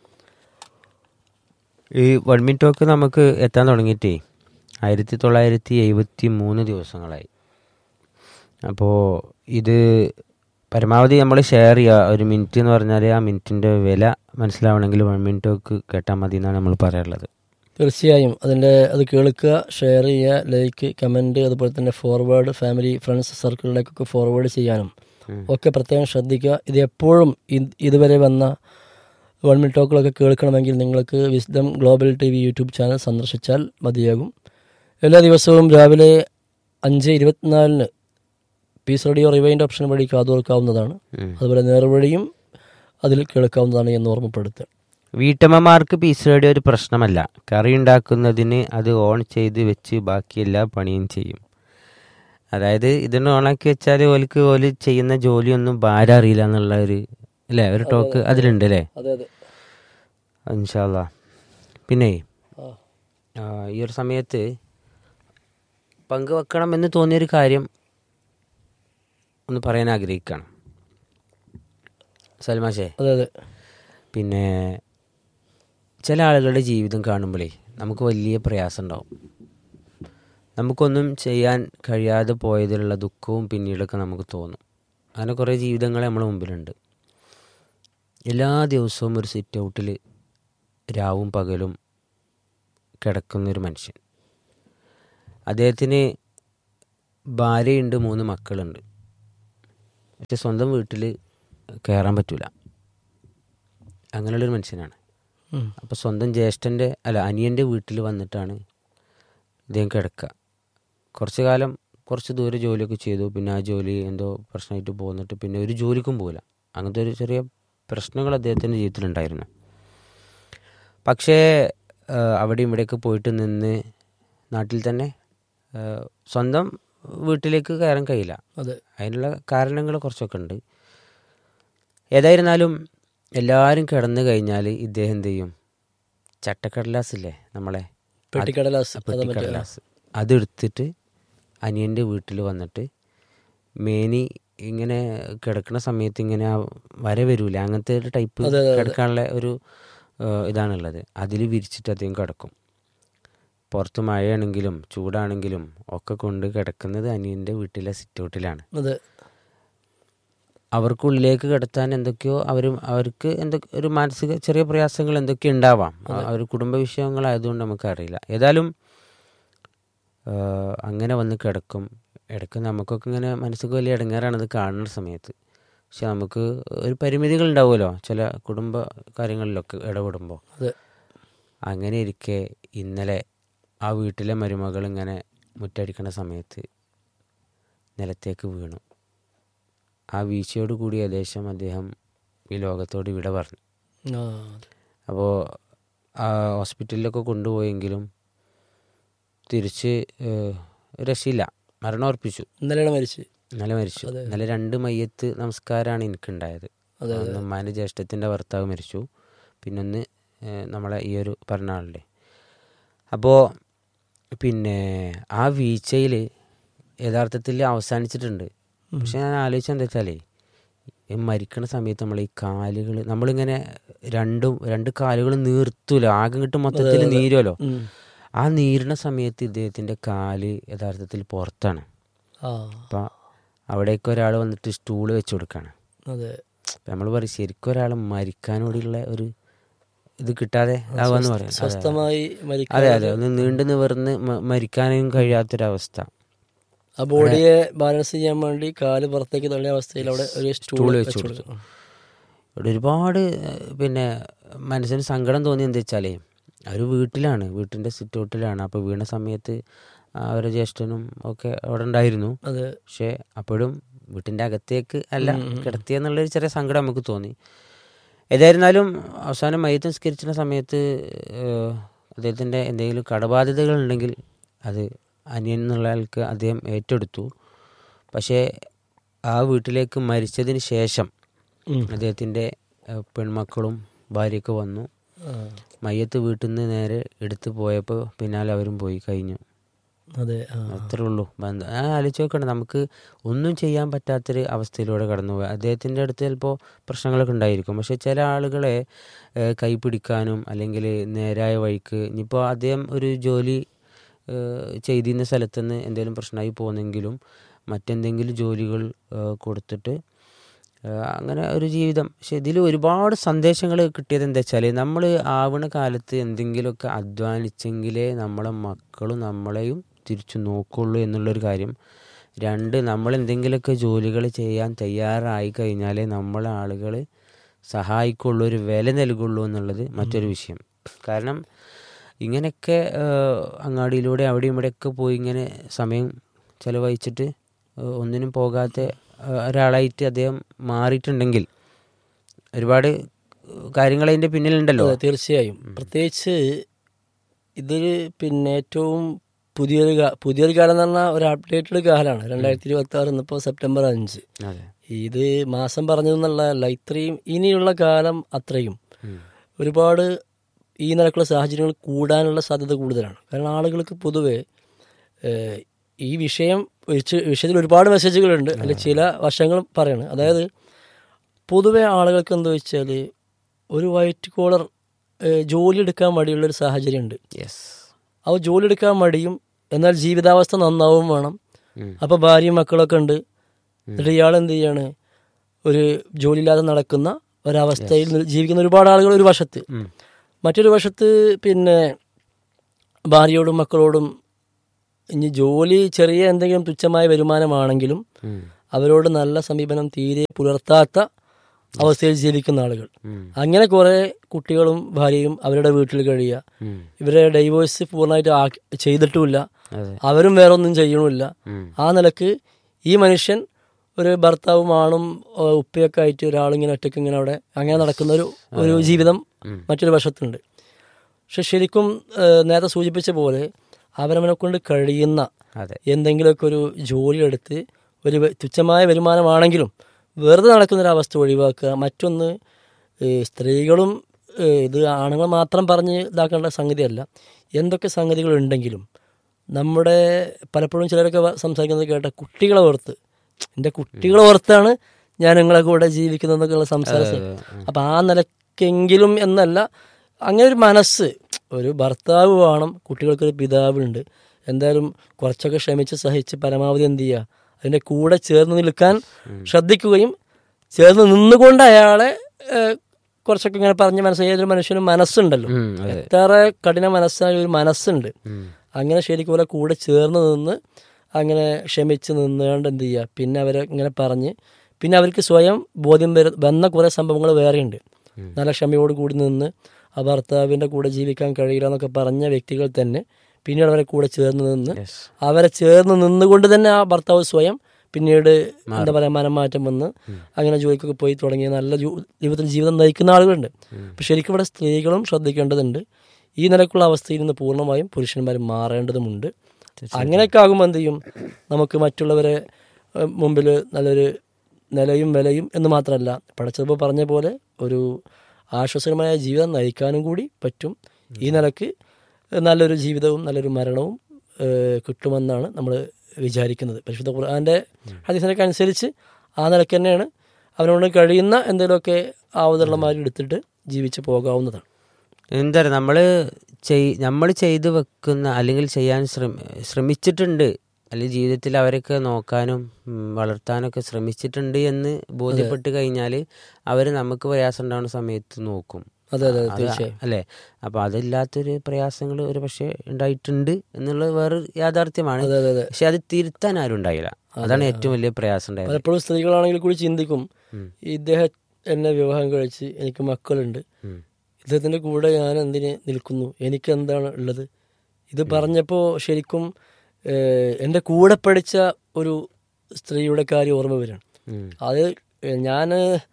ഈ വൺ മിനിറ്റ് ടോക്ക് നമുക്ക് എത്താൻ തുടങ്ങിയിട്ടേ ആയിരത്തി തൊള്ളായിരത്തി എഴുപത്തി മൂന്ന് ദിവസങ്ങളായി അപ്പോൾ ഇത് പരമാവധി നമ്മൾ ഷെയർ ചെയ്യുക ഒരു മിനിറ്റ് എന്ന് പറഞ്ഞാൽ ആ മിനിറ്റിൻ്റെ വില മനസ്സിലാവണമെങ്കിൽ വൺ മിനിറ്റ് ടോക്ക് കേട്ടാൽ മതി എന്നാണ് നമ്മൾ പറയാറുള്ളത് തീർച്ചയായും അതിൻ്റെ അത് കേൾക്കുക ഷെയർ ചെയ്യുക ലൈക്ക് കമൻറ്റ് അതുപോലെ തന്നെ ഫോർവേഡ് ഫാമിലി ഫ്രണ്ട്സ് സർക്കിളിലേക്കൊക്കെ ഫോർവേഡ് ചെയ്യാനും ഒക്കെ പ്രത്യേകം ശ്രദ്ധിക്കുക ഇത് എപ്പോഴും ഇ- ഇതുവരെ വന്ന വൺ മിനിറ്റ് ടോക്കുകളൊക്കെ കേൾക്കണമെങ്കിൽ നിങ്ങൾക്ക് wisdom global T V YouTube channel സന്ദർശിച്ചാൽ മതിയാകും എല്ലാ ദിവസവും രാവിലെ അഞ്ച് ഇരുപത്തിനാലിന് പീസ് റേഡിയോ റിവൈൻഡ് ഓപ്ഷൻ വഴി കാതോർക്കാവുന്നതാണ് അതുപോലെ നേർവഴിയും അതിൽ കേൾക്കാവുന്നതാണ് എന്ന് ഓർമ്മപ്പെടുത്തുക വീട്ടമ്മമാർക്ക് പീസ് റേഡിയോ ഒരു പ്രശ്നമല്ല കറി ഉണ്ടാക്കുന്നതിന് അത് ഓൺ ചെയ്ത് വെച്ച് ബാക്കി എല്ലാ പണിയും ചെയ്യും അതായത് ഇതിന് ഓണാക്കി വെച്ചാൽ ഓൽക്ക് ഓല് ചെയ്യുന്ന ജോലിയൊന്നും ഭാരം അറിയില്ല എന്നുള്ള ഒരു അല്ലേ ഒരു ടോക്ക് അതിലുണ്ട് അല്ലേ അതെ അതെ ഇൻഷാല്ല പിന്നെ ആ ആ, ഈ ഒരു സമയത്ത് പങ്കുവെക്കണം എന്ന് തോന്നിയൊരു കാര്യം ഒന്ന് പറയാൻ ആഗ്രഹിക്കുകയാണ് സൽമാഷേ അതെ അതെ പിന്നെ ചില ആളുകളുടെ ജീവിതം കാണുമ്പോഴേ നമുക്ക് വലിയ പ്രയാസം ഉണ്ടാവും നമുക്കൊന്നും ചെയ്യാൻ കഴിയാതെ പോയതിലുള്ള ദുഃഖവും പിന്നീടൊക്കെ നമുക്ക് തോന്നും അങ്ങനെ കുറേ ജീവിതങ്ങൾ നമ്മുടെ മുമ്പിലുണ്ട് എല്ലാ ദിവസവും ഒരു സിറ്റ് ഔട്ടിൽ രാവും പകലും കിടക്കുന്നൊരു മനുഷ്യൻ അദ്ദേഹത്തിന് ഭാര്യയുണ്ട് മൂന്ന് മക്കളുണ്ട് പക്ഷെ സ്വന്തം വീട്ടിൽ കയറാൻ പറ്റൂല അങ്ങനെയുള്ളൊരു മനുഷ്യനാണ് ഉം. അപ്പോൾ സ്വന്തം ജ്യേഷ്ഠൻ്റെ അല്ല അനിയൻ്റെ വീട്ടിൽ വന്നിട്ടാണ് ഇദ്ദേഹം കിടക്കുക കുറച്ച് കാലം കുറച്ച് ദൂരെ ജോലിയൊക്കെ ചെയ്തു പിന്നെ ആ ജോലി എന്തോ പ്രശ്നമായിട്ട് പോന്നിട്ട് പിന്നെ ഒരു ജോലിക്കും പോകില്ല അങ്ങനത്തെ ഒരു ചെറിയ പ്രശ്നങ്ങൾ അദ്ദേഹത്തിൻ്റെ ജീവിതത്തിലുണ്ടായിരുന്നു പക്ഷേ ആ, അവിടെ ഇവിടെയൊക്കെ പോയിട്ട് നിന്ന് നാട്ടിൽ തന്നെ ആ, സ്വന്തം വീട്ടിലേക്ക് കയറാൻ കഴിയില്ല അതെ അതിനുള്ള കാരണങ്ങൾ കുറച്ചൊക്കെ ഉണ്ട് ഏതായിരുന്നാലും എല്ലാവരും കിടന്നു കഴിഞ്ഞാൽ ഇദ്ദേഹം എന്ത് ചെയ്യും ചട്ടക്കടലാസ് ഇല്ലേ നമ്മളെ പെട്ടിക്കടലാസ് ആ അത് മറ്റേ പെട്ടിക്കടലാസ് അതെടുത്തിട്ട് അനിയൻ്റെ വീട്ടിൽ വന്നിട്ട് മേനി ഇങ്ങനെ കിടക്കുന്ന സമയത്ത് ഇങ്ങനെ ആ വര വരൂല അങ്ങനത്തെ ഒരു ടൈപ്പ് കിടക്കാനുള്ള ഒരു ഏഹ്, ഇതാണുള്ളത് അതിൽ വിരിച്ചിട്ട് അദ്ദേഹം കിടക്കും പുറത്ത് മഴയാണെങ്കിലും ചൂടാണെങ്കിലും ഒക്കെ കൊണ്ട് കിടക്കുന്നത് അനിയൻ്റെ വീട്ടിലെ സിറ്റൗട്ടിലാണ് അതെ അവർക്കുള്ളിലേക്ക് കിടത്താൻ എന്തൊക്കെയോ അവർ അവർക്ക് എന്തൊക്കെ ഒരു മാനസിക ചെറിയ പ്രയാസങ്ങൾ എന്തൊക്കെ ഉണ്ടാവാം ആ ഒരു കുടുംബ വിഷയങ്ങളായതുകൊണ്ട് നമുക്കറിയില്ല ഏതായാലും ആ, അങ്ങനെ വന്ന് കിടക്കും ഇടയ്ക്ക് നമുക്കൊക്കെ ഇങ്ങനെ മനസ്സിക്ക് വലിയ ഇടങ്ങേറാണ് ഇത് കാണുന്ന സമയത്ത് പക്ഷെ നമുക്ക് ഒരു പരിമിതികൾ ഉണ്ടാവുമല്ലോ ചില കുടുംബ കാര്യങ്ങളിലൊക്കെ ഇടപെടുമ്പോൾ അതെ അങ്ങനെ ഇരിക്കെ ഇന്നലെ ആ വീട്ടിലെ മരുമകൾ ഇങ്ങനെ മുറ്റടിക്കണ സമയത്ത് നിലത്തേക്ക് വീണു ആ വീഴ്ചയോട് കൂടി ഏകദേശം അദ്ദേഹം ഈ ലോകത്തോട് വിട പറഞ്ഞു ആ അപ്പോൾ ആ ഹോസ്പിറ്റലിലൊക്കെ കൊണ്ടുപോയെങ്കിലും തിരിച്ച് ഏഹ്, രക്ഷയില്ല മരണം ഉറപ്പിച്ചു ഇന്നലെയാണ് മരിച്ച് ഇന്നലെ മരിച്ചു ഇന്നലെ രണ്ട് മയ്യത്ത് നമസ്കാരമാണ് എനിക്കുണ്ടായത് അതെ, ഒന്ന് ഉമ്മാൻ്റെ ജ്യേഷ്ഠത്തിൻ്റെ ഭർത്താവ് മരിച്ചു പിന്നൊന്ന് ഏഹ്, നമ്മളെ ഈ ഒരു പറഞ്ഞ ആളുടെ അപ്പോൾ പിന്നെ ആ വീഴ്ചയിൽ യഥാർത്ഥത്തിൽ അവസാനിച്ചിട്ടുണ്ട് പക്ഷെ ഞാൻ ആലോചിച്ചത് എന്താ വെച്ചാലേ ഈ മരിക്കണ സമയത്ത് നമ്മൾ ഈ കാലുകൾ നമ്മളിങ്ങനെ രണ്ടും രണ്ട് കാലുകൾ നീർത്തൂല ആകെ കിട്ടും മൊത്തത്തിൽ നീരുമല്ലോ ഉം. ആ നീരുന്ന സമയത്ത് ഇദ്ദേഹത്തിൻ്റെ കാല് യഥാർത്ഥത്തിൽ പുറത്താണ് ആ അപ്പം അവിടേക്ക് ഒരാൾ വന്നിട്ട് സ്റ്റൂള് വെച്ച് കൊടുക്കുകയാണ് അതെ നമ്മൾ പറയും ശരിക്കും ഒരാൾ മരിക്കാനോടുള്ള ഒരു ഇത് കിട്ടാതെ ആവാന്ന് പറയും അതെ, അതെ. സ്വസ്ഥമായി മരിക്കാൻ അതെ അതെ ഒന്ന് നീണ്ടു നിവർന്ന് മ- മരിക്കാനും കഴിയാത്തൊരവസ്ഥ ആ ബോഡിയെ ബാലൻസ് ചെയ്യാൻ വേണ്ടി കാല് പുറത്തേക്ക് തള്ളിയ അവസ്ഥയിൽ അവിടെ ഒരു സ്റ്റൂൾ സ്റ്റൂള് വെച്ച് വെച്ച് കൊടുക്കും ഇവിടെ ഒരുപാട് ഏഹ്, പിന്നെ മനസ്സിന് സങ്കടം തോന്നി എന്താ വെച്ചാലേ ഒരു വീട്ടിലാണ് വീട്ടിൻ്റെ സിറ്റൗട്ടിലാണ് അപ്പോൾ വീണ സമയത്ത് അവരുടെ ജ്യേഷ്ഠനും ഒക്കെ അവിടെ ഉണ്ടായിരുന്നു അതെ പക്ഷേ അപ്പോഴും വീട്ടിൻ്റെ അകത്തേക്ക് അല്ല കിടത്തിയെന്നുള്ളൊരു ചെറിയ സങ്കടം നമുക്ക് തോന്നി ഏതായിരുന്നാലും അവസാനം മയ്യത്ത് നിസ്കരിച്ചിരുന്ന സമയത്ത് ഏഹ്, അദ്ദേഹത്തിൻ്റെ എന്തെങ്കിലും കടബാധ്യതകൾ ഉണ്ടെങ്കിൽ അത് അനിയൻ എന്നുള്ള ആൾക്ക് അദ്ദേഹം ഏറ്റെടുത്തു പക്ഷേ ആ വീട്ടിലേക്ക് മരിച്ചതിന് ശേഷം ഉം. അദ്ദേഹത്തിൻ്റെ ഏഹ്, പെൺമക്കളും ഭാര്യയൊക്കെ വന്നു ആ, മയ്യത്ത് വീട്ടിൽ നിന്ന് നേരെ എടുത്തു പോയപ്പോൾ പിന്നാലെ അവരും പോയി കഴിഞ്ഞു അതെ ആ അത്രേ ഉള്ളൂ ബന്ധം ഞാൻ ആലോചിച്ച് നോക്കണം നമുക്ക് ഒന്നും ചെയ്യാൻ പറ്റാത്തൊരു അവസ്ഥയിലൂടെ കടന്നു പോയി അദ്ദേഹത്തിൻ്റെ അടുത്ത് ചിലപ്പോൾ പ്രശ്നങ്ങളൊക്കെ ഉണ്ടായിരിക്കും പക്ഷെ ചില ആളുകളെ ഏഹ്, കൈ പിടിക്കാനും അല്ലെങ്കിൽ നേരായ വഴിക്ക് ഇനിയിപ്പോൾ അദ്ദേഹം ഒരു ജോലി ഏഹ്, ചെയ്തിരുന്ന സ്ഥലത്ത് നിന്ന് എന്തെങ്കിലും പ്രശ്നമായി പോകുന്നെങ്കിലും മറ്റെന്തെങ്കിലും ജോലികൾ ഏഹ്, കൊടുത്തിട്ട് ഏഹ്, അങ്ങനെ ഒരു ജീവിതം പക്ഷെ ഇതിൽ ഒരുപാട് സന്ദേശങ്ങൾ കിട്ടിയത് എന്താ വെച്ചാൽ നമ്മൾ ആവണ കാലത്ത് എന്തെങ്കിലുമൊക്കെ അധ്വാനിച്ചെങ്കിലേ നമ്മളെ മക്കളും നമ്മളെയും തിരിച്ചു നോക്കുള്ളൂ എന്നുള്ളൊരു കാര്യം രണ്ട് നമ്മൾ എന്തെങ്കിലുമൊക്കെ ജോലികൾ ചെയ്യാൻ തയ്യാറായി കഴിഞ്ഞാലേ നമ്മളെ ആളുകൾ സഹായിക്കുള്ളൂ ഒരു വില നൽകുള്ളൂ എന്നുള്ളത് മറ്റൊരു വിഷയം കാരണം ഇങ്ങനെയൊക്കെ ഏഹ്, അങ്ങാടിയിലൂടെ അവിടെയും ഇവിടെയൊക്കെ പോയി ഇങ്ങനെ സമയം ചിലവഴിച്ചിട്ട് ഏഹ്, ഒന്നിനും പോകാത്ത ഏഹ്, ഒരാളായിട്ട് അദ്ദേഹം മാറിയിട്ടുണ്ടെങ്കിൽ ഒരുപാട് കാര്യങ്ങൾ അതിൻ്റെ പിന്നിലുണ്ടല്ലോ അതെ, തീർച്ചയായും പ്രത്യേകിച്ച് ഇതൊരു പിന്നെ ഏറ്റവും പുതിയൊരു കാ- പുതിയൊരു കാലം എന്ന് പറഞ്ഞാൽ ഒരു അപ്ഡേറ്റഡ് കാലമാണ് രണ്ടായിരത്തി ഇരുപത്തി ആറ് ഇന്നിപ്പോൾ സെപ്റ്റംബർ അഞ്ച് അതെ ഇത് മാസം പറഞ്ഞതെന്നുള്ളതല്ല ഇത്രയും ഇനിയുള്ള കാലം അത്രയും ഒരുപാട് ഈ നിലക്കുള്ള സാഹചര്യങ്ങൾ കൂടാനുള്ള സാധ്യത കൂടുതലാണ് കാരണം ആളുകൾക്ക് പൊതുവെ ഏഹ്, ഈ വിഷയം വിഷ- വിഷയത്തിൽ ഒരുപാട് മെസ്സേജുകളുണ്ട് അതിൽ ചില വശങ്ങൾ പറയണം അതായത് പൊതുവെ ആളുകൾക്ക് എന്താ വെച്ചാൽ ഒരു വൈറ്റ് കോളർ ജോലി എടുക്കാൻ മടിയുള്ളൊരു സാഹചര്യമുണ്ട് യെസ് അവ ജോലി എടുക്കാൻ മടിയും എന്നാൽ ജീവിതാവസ്ഥ നന്നാവും വേണം അപ്പോൾ ഭാര്യയും മക്കളൊക്കെ ഉണ്ട് എന്നിട്ട് ഇയാൾ എന്ത് ചെയ്യാണ് ഒരു ജോലിയില്ലാതെ നടക്കുന്ന ഒരവസ്ഥയിൽ നി- ജീവിക്കുന്ന ഒരുപാട് ആളുകൾ ഒരു വശത്ത് മറ്റൊരു വശത്ത് പിന്നെ ഭാര്യയോടും മക്കളോടും ഇനി ജോലി ചെറിയ എന്തെങ്കിലും തുച്ഛമായ വരുമാനമാണെങ്കിലും അവരോട് നല്ല സമീപനം തീരെ പുലർത്താത്ത അവസ്ഥയിൽ ജീവിക്കുന്ന ആളുകൾ അങ്ങനെ കുറേ കുട്ടികളും ഭാര്യയും അവരുടെ വീട്ടിൽ കഴിയുക ഇവരെ ഡൈവോഴ്സ് പൂർണ്ണമായിട്ട് ആക്കി ചെയ്തിട്ടുമില്ല അതെ അവരും വേറെ ഒന്നും ചെയ്യണമില്ല ഉം. ആ നിലക്ക് ഈ മനുഷ്യൻ ഒരു ഭർത്താവും ആണും ഏ, ഉപ്പയൊക്കെ ആയിട്ട് ഒരാളിങ്ങനെ ഒറ്റയ്ക്ക് ഇങ്ങനെ അവിടെ അങ്ങനെ നടക്കുന്ന ഒരു ഒരു ജീവിതം മറ്റൊരു വശത്തുണ്ട് പക്ഷെ ശരിക്കും ഏ, നേരത്തെ സൂചിപ്പിച്ച പോലെ അവരവനെ കൊണ്ട് കഴിയുന്ന അതെ എന്തെങ്കിലുമൊക്കെ ഒരു ജോലി എടുത്ത് ഒരു വ- തുച്ഛമായ വരുമാനമാണെങ്കിലും വെറുതെ നടക്കുന്നൊരവസ്ഥ ഒഴിവാക്കുക മറ്റൊന്ന് ഏ, സ്ത്രീകളും ഏ, ഇത് ആണുങ്ങൾ മാത്രം പറഞ്ഞ് ഇതാക്കേണ്ട സംഗതിയല്ല എന്തൊക്കെ സംഗതികൾ ഉണ്ടെങ്കിലും നമ്മുടെ പലപ്പോഴും ചിലരൊക്കെ വ- സംസാരിക്കുന്നത് കേട്ട കുട്ടികളെ ഓർത്ത് എൻ്റെ കുട്ടികളെ ഓർത്താണ് ഞാൻ നിങ്ങളെ കൂടെ ജീവിക്കുന്നതെന്നൊക്കെയുള്ള സംസാരം അപ്പം ആ നിലക്കെങ്കിലും എന്നല്ല അങ്ങനെ ഒരു മനസ്സ് ഒരു ഭർത്താവ് വേണം കുട്ടികൾക്കൊരു പിതാവുണ്ട് എന്തായാലും കുറച്ചൊക്കെ ക്ഷമിച്ച് സഹിച്ച് പരമാവധി എന്ത് ചെയ്യുക അതിൻ്റെ കൂടെ ചേർന്ന് നിൽക്കാൻ ശ്രദ്ധിക്കുകയും ചേർന്ന് നിന്നുകൊണ്ട് അയാളെ ഏഹ്, കുറച്ചൊക്കെ ഇങ്ങനെ പറഞ്ഞ് മനസ്സിലായ ഏതൊരു മനുഷ്യനും മനസ്സുണ്ടല്ലോ ഉം, അതെ. എത്ര കഠിന മനസ്സായ ഒരു മനസ്സുണ്ട് അങ്ങനെ ശരിക്കും പോലെ കൂടെ ചേർന്ന് നിന്ന് അങ്ങനെ ക്ഷമിച്ച് നിന്നുകൊണ്ട് എന്ത് ചെയ്യുക പിന്നെ അവരെ ഇങ്ങനെ പറഞ്ഞ് പിന്നെ അവർക്ക് സ്വയം ബോധ്യം വര വന്ന കുറേ സംഭവങ്ങൾ വേറെയുണ്ട് നല്ല ക്ഷമയോട് കൂടി നിന്ന് ആ ഭർത്താവിൻ്റെ കൂടെ ജീവിക്കാൻ കഴിയില്ല എന്നൊക്കെ പറഞ്ഞ വ്യക്തികൾ തന്നെ പിന്നീട് അവരെ കൂടെ ചേർന്ന് നിന്ന് Yes. അവരെ ചേർന്ന് നിന്നുകൊണ്ട് തന്നെ ആ ഭർത്താവ് സ്വയം പിന്നീട് എന്താ പറയുക മനംമാറ്റം വന്ന് അങ്ങനെ ജോലിക്കൊക്കെ പോയി തുടങ്ങിയ നല്ല ജോ- ജീവിതത്തിൽ ജീവിതം നയിക്കുന്ന ആളുകളുണ്ട് അപ്പം ശരിക്കും ഇവിടെ സ്ത്രീകളും ശ്രദ്ധിക്കേണ്ടതുണ്ട് ഈ നിലക്കുള്ള അവസ്ഥയിൽ നിന്ന് പൂർണ്ണമായും പുരുഷന്മാർ മാറേണ്ടതുമുണ്ട് അങ്ങനെയൊക്കെ ആകുമ്പോൾ എന്ത് ചെയ്യും നമുക്ക് മറ്റുള്ളവരെ ഏഹ്, മുമ്പിൽ നല്ലൊരു നിലയും വിലയും എന്ന് മാത്രമല്ല പഠിച്ചപ്പോൾ പറഞ്ഞ പോലെ ഒരു ആശ്വാസകരമായ ജീവിതം നയിക്കാനും കൂടി പറ്റും ഈ നിലക്ക് നല്ലൊരു ജീവിതവും നല്ലൊരു മരണവും ഏഹ്, കിട്ടുമെന്നാണ് നമ്മൾ വിചാരിക്കുന്നത് പരിശുദ്ധ ഖുർആൻ്റെ ഹദീസിനൊക്കെ അനുസരിച്ച് ആ നിലക്ക് തന്നെയാണ് അവനോട് കഴിയുന്ന എന്തെങ്കിലുമൊക്കെ ആവതരണമാരി എടുത്തിട്ട് ജീവിച്ച് പോകാവുന്നതാണ് എന്താ പറയുക നമ്മള് ചെയ് നമ്മൾ ചെയ്തു വെക്കുന്ന അല്ലെങ്കിൽ ചെയ്യാൻ ശ്രമ ശ്രമിച്ചിട്ടുണ്ട് അല്ലെങ്കിൽ ജീവിതത്തിൽ അവരൊക്കെ നോക്കാനും ഉം, വളർത്താനൊക്കെ ശ്രമിച്ചിട്ടുണ്ട് എന്ന് ബോധ്യപ്പെട്ട് കഴിഞ്ഞാൽ അവർ നമുക്ക് പ്രയാസം ഉണ്ടാവുന്ന സമയത്ത് നോക്കും അതെ അതെ അത് തീർച്ചയായും അല്ലേ അപ്പൊ അതില്ലാത്തൊരു പ്രയാസങ്ങൾ ഒരു പക്ഷേ ഉണ്ടായിട്ടുണ്ട് എന്നുള്ളത് വേറൊരു യാഥാർത്ഥ്യമാണ് അതെ അതെ അതെ പക്ഷെ അത് തിരുത്താൻ ആരും ഉണ്ടായില്ല അതാണ് ഏറ്റവും വലിയ പ്രയാസം ഉണ്ടായത് പലപ്പോഴും സ്ത്രീകളാണെങ്കിൽ കൂടി ചിന്തിക്കും ഉം. ഇദ്ദേഹം എന്നെ വിവാഹം കഴിച്ച് എനിക്ക് മക്കളുണ്ട് ഉം. ഇദ്ദേഹത്തിൻ്റെ കൂടെ ഞാൻ എന്തിന് നിൽക്കുന്നു എനിക്ക് എന്താണ് ഉള്ളത് ഇത് പറഞ്ഞപ്പോൾ ശരിക്കും ഏഹ്, എൻ്റെ കൂടെ പഠിച്ച ഒരു സ്ത്രീയുടെ കാര്യം ഓർമ്മ വരികയാണ് ഉം. അത് ഞാൻ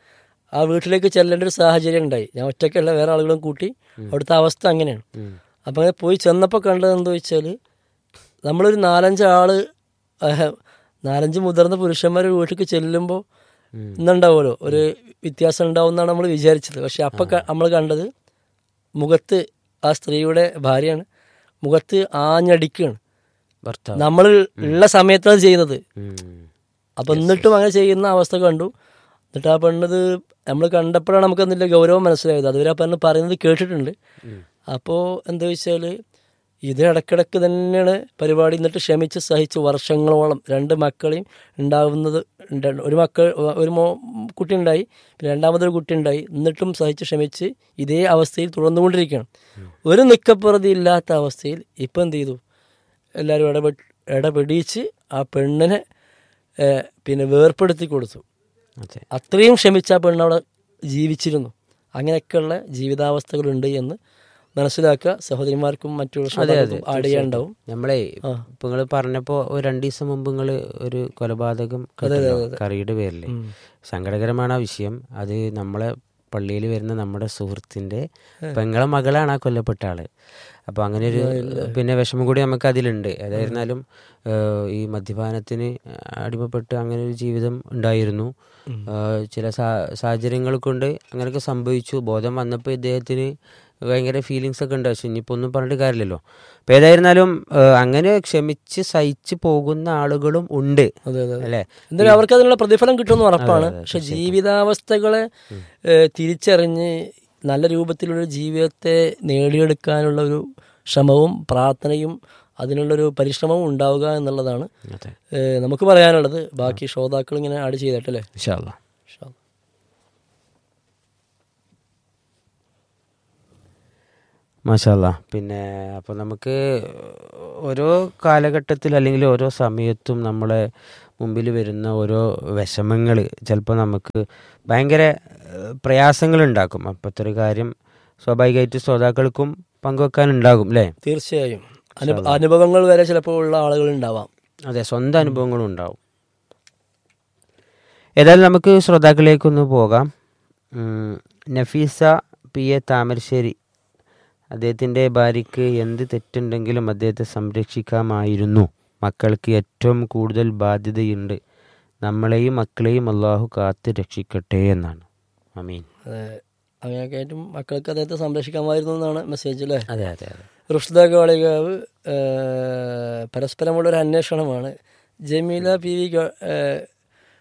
ആ വീട്ടിലേക്ക് ചെല്ലേണ്ട ഒരു സാഹചര്യം ഉണ്ടായി ഞാൻ ഒറ്റയ്ക്കല്ല വേറെ ആളുകളും കൂട്ടി അവിടുത്തെ അവസ്ഥ അങ്ങനെയാണ് ഉം. അപ്പം അങ്ങനെ പോയി ചെന്നപ്പോൾ കണ്ടത് എന്താ വെച്ചാൽ നമ്മളൊരു നാലഞ്ച് ആള് ആഹ്, നാലഞ്ച് മുതിർന്ന പുരുഷന്മാർ വീട്ടിലേക്ക് ചെല്ലുമ്പോൾ ഉം. ഇന്നുണ്ടാവുമല്ലോ ഒരു വ്യത്യാസം ഉണ്ടാവും എന്നാണ് നമ്മൾ വിചാരിച്ചത് പക്ഷെ അപ്പം നമ്മൾ കണ്ടത് മുഖത്ത് ആ സ്ത്രീയുടെ ഭാര്യയാണ് മുഖത്ത് ആഞ്ഞടിക്കുകയാണ് ഭർത്താവ് നമ്മൾ ഉള്ള സമയത്താണ് ചെയ്യുന്നത് ഉം. അപ്പം എന്നിട്ടും അങ്ങനെ ചെയ്യുന്ന അവസ്ഥ കണ്ടു എന്നിട്ട് ആ പെണ്ണത് നമ്മൾ കണ്ടപ്പോഴാണ് നമുക്ക് അതിൻ്റെ ഗൗരവം മനസ്സിലായത് അതുവരെ ആ പെണ്ണ് പറയുന്നത് കേട്ടിട്ടുണ്ട് അപ്പോൾ എന്താ വെച്ചാൽ ഇത് ഇടക്കിടക്ക് തന്നെയാണ് പരിപാടി എന്നിട്ട് ക്ഷമിച്ച് സഹിച്ച് വർഷങ്ങളോളം രണ്ട് മക്കളെയും ഉണ്ടാകുന്നത് ഉണ്ട്. ഒരു മക്കൾ ഒരു മോ കുട്ടി ഉണ്ടായി പിന്നെ രണ്ടാമതൊരു കുട്ടി ഉണ്ടായി എന്നിട്ടും സഹിച്ച് ക്ഷമിച്ച് ഇതേ അവസ്ഥയിൽ തുടർന്നുകൊണ്ടിരിക്കുകയാണ് ഒരു നിക്കപ്പുറതി ഇല്ലാത്ത അവസ്ഥയിൽ ഇപ്പം എന്ത് ചെയ്തു എല്ലാവരും ഇടപെ ഇടപെടിച്ച് ആ പെണ്ണിനെ ഏഹ്, പിന്നെ വേർപ്പെടുത്തി കൊടുത്തു അതെ അത്രയും ക്ഷമിച്ച ആ പെണ്ണ് അവിടെ ജീവിച്ചിരുന്നു അങ്ങനെയൊക്കെയുള്ള ജീവിതാവസ്ഥകളുണ്ട് എന്ന് മനസ്സിലാക്കുക സഹോദരിമാർക്കും മറ്റുള്ള ശ്രോതാക്കൾക്കും ആഡ് ചെയ്യാനുണ്ടാവും നമ്മളെ ഇപ്പൊ നിങ്ങള് പറഞ്ഞപ്പോ ഒരു രണ്ടു ദിവസം മുമ്പ് നിങ്ങള് ഒരു കൊലപാതകം കേട്ടല്ലോ, കറിയുടെ പേരില് സങ്കടകരമാണ് ആ വിഷയം അത് നമ്മളെ പള്ളിയിൽ വരുന്ന നമ്മുടെ സുഹൃത്തിന്റെ പെങ്ങളെ മകളാണ് ആ കൊല്ലപ്പെട്ട ആള് അപ്പൊ അങ്ങനെ ഒരു പിന്നെ വിഷമം കൂടി നമുക്ക് അതിലുണ്ട് ഏതായിരുന്നാലും ഏഹ്, ഈ മദ്യപാനത്തിന് അടിമപ്പെട്ട് അങ്ങനെ ഒരു ജീവിതം ഉണ്ടായിരുന്നു ഏഹ്, ചില സാ- സാഹചര്യങ്ങൾ കൊണ്ട് അങ്ങനെയൊക്കെ സംഭവിച്ചു ബോധം വന്നപ്പോൾ ഇദ്ദേഹത്തിന് ഭയങ്കര ഫീലിങ്സ് ഒക്കെ ഉണ്ട് പക്ഷെ ഇനിയിപ്പോൾ ഒന്നും പറഞ്ഞിട്ട് കാര്യമില്ലല്ലോ അപ്പോൾ ഏതായിരുന്നാലും ഏഹ്, അങ്ങനെ ക്ഷമിച്ച് സഹിച്ച് പോകുന്ന ആളുകളും ഉണ്ട് അതെ അതെ അല്ലേ എന്തായാലും അവർക്ക് അതിനുള്ള പ്രതിഫലം കിട്ടുമെന്ന് ഉറപ്പാണ് പക്ഷെ ജീവിതാവസ്ഥകളെ ഏഹ്, തിരിച്ചറിഞ്ഞ് നല്ല രൂപത്തിലുള്ള ജീവിതത്തെ നേടിയെടുക്കാനുള്ള ഒരു ശ്രമവും പ്രാർത്ഥനയും അതിനുള്ളൊരു പരിശ്രമവും ഉണ്ടാവുക എന്നുള്ളതാണ് അതെ ഏഹ്, നമുക്ക് പറയാനുള്ളത് ബാക്കി ശ്രോതാക്കൾ ഇങ്ങനെ ആഡ് ചെയ്തിട്ടല്ലേ ഇൻഷാ അല്ലാ. ഇൻഷാ അല്ലാ. മാഷാല്ല പിന്നെ അപ്പോൾ നമുക്ക് ഓരോ കാലഘട്ടത്തിൽ അല്ലെങ്കിൽ ഓരോ സമയത്തും നമ്മളെ മുമ്പിൽ വരുന്ന ഓരോ വിഷമങ്ങൾ ചിലപ്പോൾ നമുക്ക് ഭയങ്കര പ്രയാസങ്ങൾ ഉണ്ടാക്കും അപ്പോൾ ഇത്ര കാര്യം സ്വാഭാവികമായിട്ട് ശ്രോതാക്കൾക്കും പങ്കുവെക്കാനുണ്ടാകും അല്ലേ തീർച്ചയായും അനുഭ അനുഭവങ്ങൾ വരെ ചിലപ്പോൾ ഉള്ള ആളുകൾ ഉണ്ടാവാം അതെ സ്വന്തം അനുഭവങ്ങളും ഉണ്ടാവും ഏതായാലും നമുക്ക് ശ്രോതാക്കളിലേക്കൊന്ന് പോകാം ഉം, നഫീസ പി എ താമരശ്ശേരി അദ്ദേഹത്തിൻ്റെ ഭാര്യയ്ക്ക് എന്ത് തെറ്റുണ്ടെങ്കിലും അദ്ദേഹത്തെ സംരക്ഷിക്കാമായിരുന്നു മക്കൾക്ക് ഏറ്റവും കൂടുതൽ ബാധ്യതയുണ്ട് നമ്മളെയും മക്കളെയും അള്ളാഹു കാത്ത് രക്ഷിക്കട്ടെ എന്നാണ് അമീൻ അതെ അങ്ങനെയൊക്കെ ആയിട്ടും മക്കൾക്ക് അദ്ദേഹത്തെ സംരക്ഷിക്കാമായിരുന്നു എന്നാണ് മെസ്സേജ് അല്ലേ അതെ അതെ അതെ റുഷ്ദ കാളികാവ് ഏഹ്, പരസ്പരമുള്ള ഒരു അന്വേഷണമാണ് ജമീല പി വി ഗ- ഏഹ്,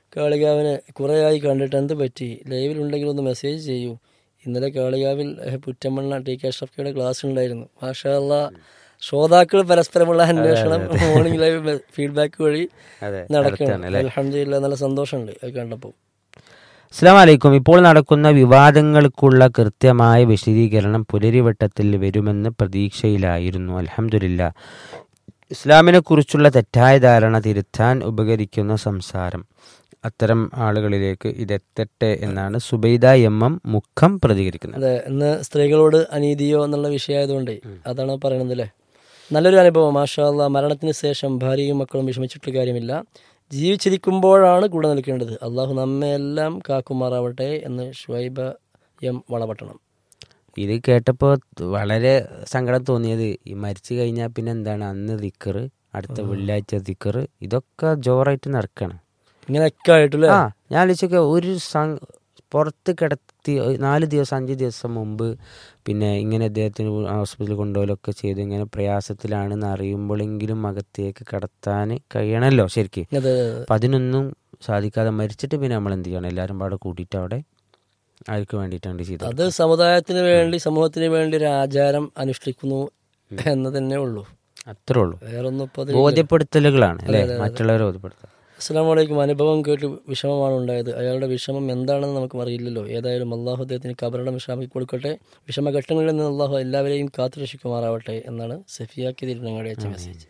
കാളികാവിനെ കുറേയായി കണ്ടിട്ട് എന്ത് പറ്റി ലൈവിലുണ്ടെങ്കിൽ ഒന്ന് മെസ്സേജ് ചെയ്യൂ ഇന്നലെ കാളികാവിൽ ഏഹ്, പുറ്റമണ്ണ ടി കെ ഷഫ്കയുടെ ക്ലാസ് ഉണ്ടായിരുന്നു മാഷാല്ല ശ്രോതാക്കൾ പരസ്പരമുള്ള അന്വേഷണം മോർണിംഗ് ലൈവ് ഫീഡ്ബാക്ക് വഴി അതെ നടക്കണം അലഹമില്ല നല്ല സന്തോഷമുണ്ട് അത് കണ്ടപ്പോൾ അസ്സാം വലൈക്കും ഇപ്പോൾ നടക്കുന്ന വിവാദങ്ങൾക്കുള്ള കൃത്യമായ വിശദീകരണം പുലരിവട്ടത്തിൽ വരുമെന്ന് പ്രതീക്ഷയിലായിരുന്നു അലഹമില്ല ഇസ്ലാമിനെ കുറിച്ചുള്ള തെറ്റായ ധാരണ തിരുത്താൻ ഉപകരിക്കുന്ന സംസാരം അത്തരം ആളുകളിലേക്ക് ഇതെത്തട്ടെ എന്നാണ് സുബൈദ എം എം മുഖം പ്രതികരിക്കുന്നത് അതെ ഇന്ന് സ്ത്രീകളോട് അനീതിയോ എന്നുള്ള വിഷയമായതുകൊണ്ട് അതാണ് പറയുന്നത് അല്ലേ നല്ലൊരു അനുഭവം മാഷാല്ല മരണത്തിന് ശേഷം ഭാര്യയും മക്കളും വിഷമിച്ചിട്ടുള്ള കാര്യമില്ല ജീവിച്ചിരിക്കുമ്പോഴാണ് കൂടെ നിൽക്കേണ്ടത് അള്ളാഹു നമ്മയെല്ലാം കാക്കുമാറാവട്ടെ എന്ന് ഷുവൈബ എം വളപട്ടണം ഇത് കേട്ടപ്പോൾ വളരെ സങ്കടം തോന്നിയത് ഈ മരിച്ചു കഴിഞ്ഞാൽ പിന്നെ എന്താണ് അന്ന് ദിക്കറ് അടുത്ത വെള്ളിയാഴ്ച ദിക്കറ് ഇതൊക്കെ ജോറായിട്ട് നടക്കണം ഇങ്ങനെയൊക്കെ ആയിട്ടില്ലേ ആ ഞാൻ ആലോചിച്ചൊക്കെ ഒരു സം- പുറത്ത് കിടത്തി നാല് ദിവസം അഞ്ച് ദിവസം മുമ്പ് പിന്നെ ഇങ്ങനെ അദ്ദേഹത്തിന് ഹോസ്പിറ്റലിൽ കൊണ്ടുപോകലൊക്കെ ചെയ്ത് ഇങ്ങനെ പ്രയാസത്തിലാണെന്ന് അറിയുമ്പോഴെങ്കിലും അകത്തേക്ക് കടത്താൻ കഴിയണമല്ലോ ശരിക്ക് അതെ അപ്പം അതിനൊന്നും സാധിക്കാതെ മരിച്ചിട്ട് പിന്നെ നമ്മൾ എന്ത് ചെയ്യണം എല്ലാവരും പാടെ കൂട്ടിയിട്ട് അവിടെ ആർക്ക് വേണ്ടിയിട്ടാണ് ചെയ്തത് അത് സമുദായത്തിന് വേണ്ടി സമൂഹത്തിന് വേണ്ടി ഒരു ആചാരം അനുഷ്ഠിക്കുന്നു എന്ന് തന്നെ ഉള്ളൂ അത്രേ ഉള്ളൂ വേറൊന്നും ഇപ്പോൾ അത് ബോധ്യപ്പെടുത്തലുകളാണ് അല്ലേ മറ്റുള്ളവരെ ബോധ്യപ്പെടുത്തുക അസ്സാം വലൈക്കും അനുഭവം കേട്ട് വിഷമമാണ് ഉണ്ടായത് അയാളുടെ വിഷമം എന്താണെന്ന് നമുക്ക് അറിയില്ലല്ലോ ഏതായാലും അള്ളാഹു അദ്ദേഹത്തിന് കബറിടം വിഷാമിക്ക് കൊടുക്കട്ടെ വിഷമഘട്ടങ്ങളിൽ നിന്ന് അള്ളാഹു എല്ലാവരെയും കാത്തുരക്ഷിക്കുമാറാവട്ടെ എന്നാണ് സഫിയാക്കി തിരുനങ്ങാടി അയച്ച മെസ്സേജ്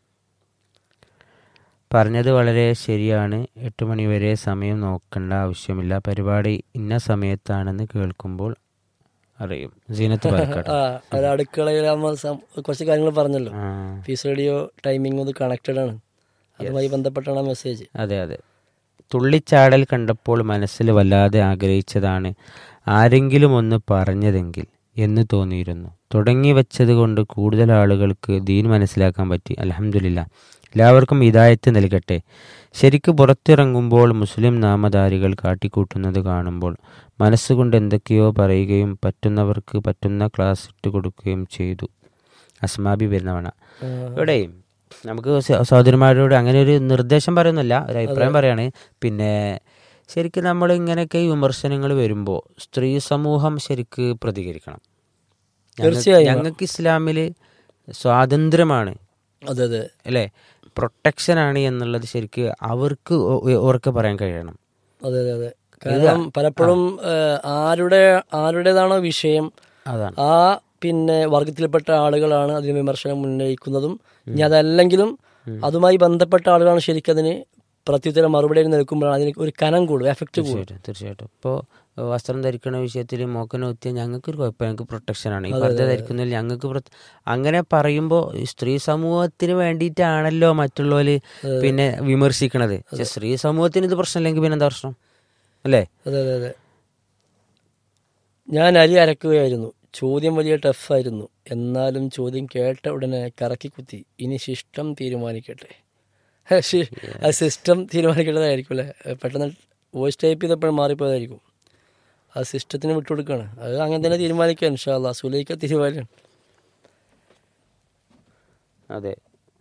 പറഞ്ഞത് വളരെ ശരിയാണ് എട്ട് മണി വരെ സമയം നോക്കേണ്ട ആവശ്യമില്ല പരിപാടി ഇന്ന സമയത്താണെന്ന് കേൾക്കുമ്പോൾ അറിയും സീനത്ത് പാലക്കാട് ആ ഒരു അടുക്കളയിലാകുമ്പോൾ സം- കുറച്ച് കാര്യങ്ങൾ പറഞ്ഞല്ലോ ആ, പീസ് റേഡിയോ ടൈമിംഗ് ഒന്ന് കണക്റ്റഡ് ആണ് അതുമായി ബന്ധപ്പെട്ടാണ് മെസ്സേജ് അതെ അതെ തുള്ളിച്ചാടൽ കണ്ടപ്പോൾ മനസ്സിൽ വല്ലാതെ ആഗ്രഹിച്ചതാണ് ആരെങ്കിലും ഒന്ന് പറഞ്ഞതെങ്കിൽ എന്ന് തോന്നിയിരുന്നു തുടങ്ങി വെച്ചത് കൊണ്ട് കൂടുതൽ ആളുകൾക്ക് ദീൻ മനസ്സിലാക്കാൻ പറ്റി അലഹമില്ല എല്ലാവർക്കും ഹിദായത്ത് നൽകട്ടെ ശരിക്ക് പുറത്തിറങ്ങുമ്പോൾ മുസ്ലിം നാമധാരികൾ കാട്ടിക്കൂട്ടുന്നത് കാണുമ്പോൾ മനസ്സുകൊണ്ട് എന്തൊക്കെയോ പറയുകയും പറ്റുന്നവർക്ക് പറ്റുന്ന ക്ലാസ് ഇട്ട് കൊടുക്കുകയും ചെയ്തു അസ്മാബി വരുന്നവണ ഇവിടെ നമുക്ക് സ- സഹോദരിമാരോട് അങ്ങനെ ഒരു നിർദ്ദേശം പറയുന്നില്ല ഒരു അഭിപ്രായം പറയാണ് പിന്നെ ശരിക്കും നമ്മൾ ഇങ്ങനെയൊക്കെ ഈ വിമർശനങ്ങൾ വരുമ്പോൾ സ്ത്രീ സമൂഹം ശരിക്ക് പ്രതികരിക്കണം ഞങ്ങ- തീർച്ചയായും. ഞങ്ങൾക്ക് ഇസ്ലാമില് സ്വാതന്ത്ര്യമാണ് അതെ അതെ അല്ലേ പ്രൊട്ടക്ഷൻ ആണ് എന്നുള്ളത് ശരിക്ക് അവർക്ക് ഒ- ഒ- ഉറക്കെ പറയാൻ കഴിയണം അതെ അതെ അതെ കാരണം പലപ്പോഴും ഏഹ്, ആരുടെ ആരുടേതാണോ വിഷയം അതാണ് ആ പിന്നെ വർഗത്തിൽപ്പെട്ട ആളുകളാണ് അതിന് വിമർശനം ഉന്നയിക്കുന്നതും ഇനി അതല്ലെങ്കിലും അതുമായി ബന്ധപ്പെട്ട ആളുകളാണ് ശരിക്കും അതിന് പ്രത്യുത്തരം മറുപടി നിൽക്കുമ്പോഴാണ് അതിന് ഒരു കനം കൂടും എഫക്റ്റ് കൂടും തീർച്ചയായിട്ടും തീർച്ചയായിട്ടും ഇപ്പോൾ വസ്ത്രം ധരിക്കുന്ന വിഷയത്തിൽ മോക്കനെ ഒത്തിയ ഞങ്ങൾക്ക് ഒരു കുഴപ്പം ഞങ്ങൾക്ക് പ്രൊട്ടക്ഷൻ ആണ് ഈ പർദ്ദ ധരിക്കുന്നതിൽ ഞങ്ങൾക്ക് പ്രൊ- അങ്ങനെ പറയുമ്പോൾ സ്ത്രീ സമൂഹത്തിന് വേണ്ടിയിട്ടാണല്ലോ മറ്റുള്ളവര് പിന്നെ വിമർശിക്കണത് പക്ഷെ സ്ത്രീ സമൂഹത്തിന് ഇത് പ്രശ്നമില്ലെങ്കിൽ പിന്നെ എന്താ പ്രശ്നം അല്ലേ അതെ അതെ അതെ ഞാൻ അരി അരക്കുകയായിരുന്നു ചോദ്യം വലിയ ടഫായിരുന്നു എന്നാലും ചോദ്യം കേട്ട ഉടനെ കറക്കി കുത്തി ഇനി ശിഷ്ടം തീരുമാനിക്കട്ടെ ശി- ആ സിസ്റ്റം തീരുമാനിക്കേണ്ടതായിരിക്കും അല്ലേ പെട്ടെന്ന് വോയിസ് ടൈപ്പ് ചെയ്തപ്പോഴും മാറിപ്പോയതായിരിക്കും ആ സിസ്റ്റത്തിന് വിട്ടുകൊടുക്കുകയാണ് അത് അങ്ങനെ തന്നെ തീരുമാനിക്കുക ഇൻഷാല്ല സുലൈക്ക തീരുമാനം അതെ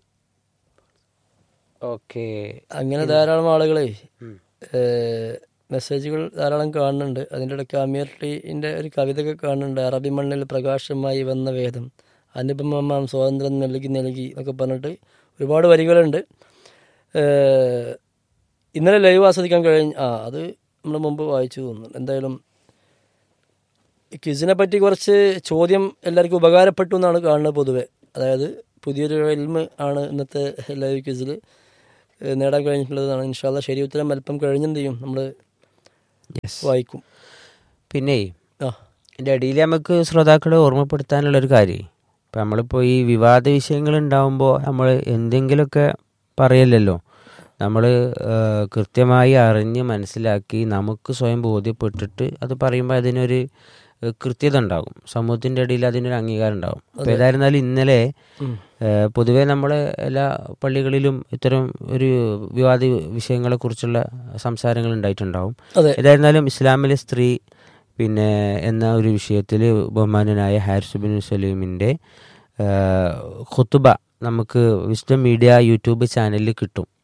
ഓക്കെ അങ്ങനെ ധാരാളം ആളുകളെ മെസ്സേജുകൾ ധാരാളം കാണുന്നുണ്ട് അതിൻ്റെ ഇടയ്ക്ക് അമീർ ടീൻ്റെ ഒരു കവിതയൊക്കെ കാണുന്നുണ്ട് അറബി മണ്ണിൽ പ്രകാശമായി വന്ന വേദം അനുപമമാം സ്വാതന്ത്ര്യം നൽകി നൽകി എന്നൊക്കെ പറഞ്ഞിട്ട് ഒരുപാട് വരികളുണ്ട് ഏഹ്, ഇന്നലെ ലൈവ് ആസ്വദിക്കാൻ കഴിഞ്ഞ ആ അത് നമ്മൾ മുമ്പ് വായിച്ചു തോന്നുന്നു എന്തായാലും ക്വിസിനെ പറ്റി കുറച്ച് ചോദ്യം എല്ലാവർക്കും ഉപകാരപ്പെട്ടു എന്നാണ് കാണുന്നത് പൊതുവെ അതായത് പുതിയൊരു എൽമ് ആണ് ഇന്നത്തെ ലൈവ് ക്വിസിൽ നേടാൻ കഴിഞ്ഞിട്ടുള്ളതാണ് ഇൻഷാല്ല ശരി ഉത്തരം അല്പം കഴിഞ്ഞെന്ത് ചെയ്യും നമ്മൾ വായിക്കും പിന്നെ ആ ഇതിൻ്റെ ഇടയിൽ നമുക്ക് ശ്രോതാക്കളെ ഓർമ്മപ്പെടുത്താനുള്ള ഒരു കാര്യം ഇപ്പം നമ്മളിപ്പോൾ ഈ വിവാദ വിഷയങ്ങൾ ഉണ്ടാവുമ്പോൾ നമ്മൾ എന്തെങ്കിലുമൊക്കെ പറയല്ലല്ലോ നമ്മൾ കൃത്യമായി അറിഞ്ഞ് മനസ്സിലാക്കി നമുക്ക് സ്വയം ബോധ്യപ്പെട്ടിട്ട് അത് പറയുമ്പോൾ അതിനൊരു ഏഹ്, കൃത്യത ഉണ്ടാകും സമൂഹത്തിൻ്റെ ഇടയിൽ അതിനൊരു അംഗീകാരം ഉണ്ടാകും അപ്പോൾ ഏതായിരുന്നാലും ഇന്നലെ ഏഹ്, പൊതുവേ നമ്മളെ എല്ലാ പള്ളികളിലും ഇത്തരം ഒരു വിവാദ വിഷയങ്ങളെക്കുറിച്ചുള്ള സംസാരങ്ങൾ ഉണ്ടായിട്ടുണ്ടാവും അതെ ഏതായിരുന്നാലും ഇസ്ലാമിലെ സ്ത്രീ പിന്നെ എന്ന ഒരു വിഷയത്തിൽ ബഹുമാനനായ ഹാരിസ് ബിൻ സലീമിൻ്റെ ഖുത്തുബ നമുക്ക് വിസ്ഡം മീഡിയ യൂട്യൂബ് ചാനലിൽ കിട്ടും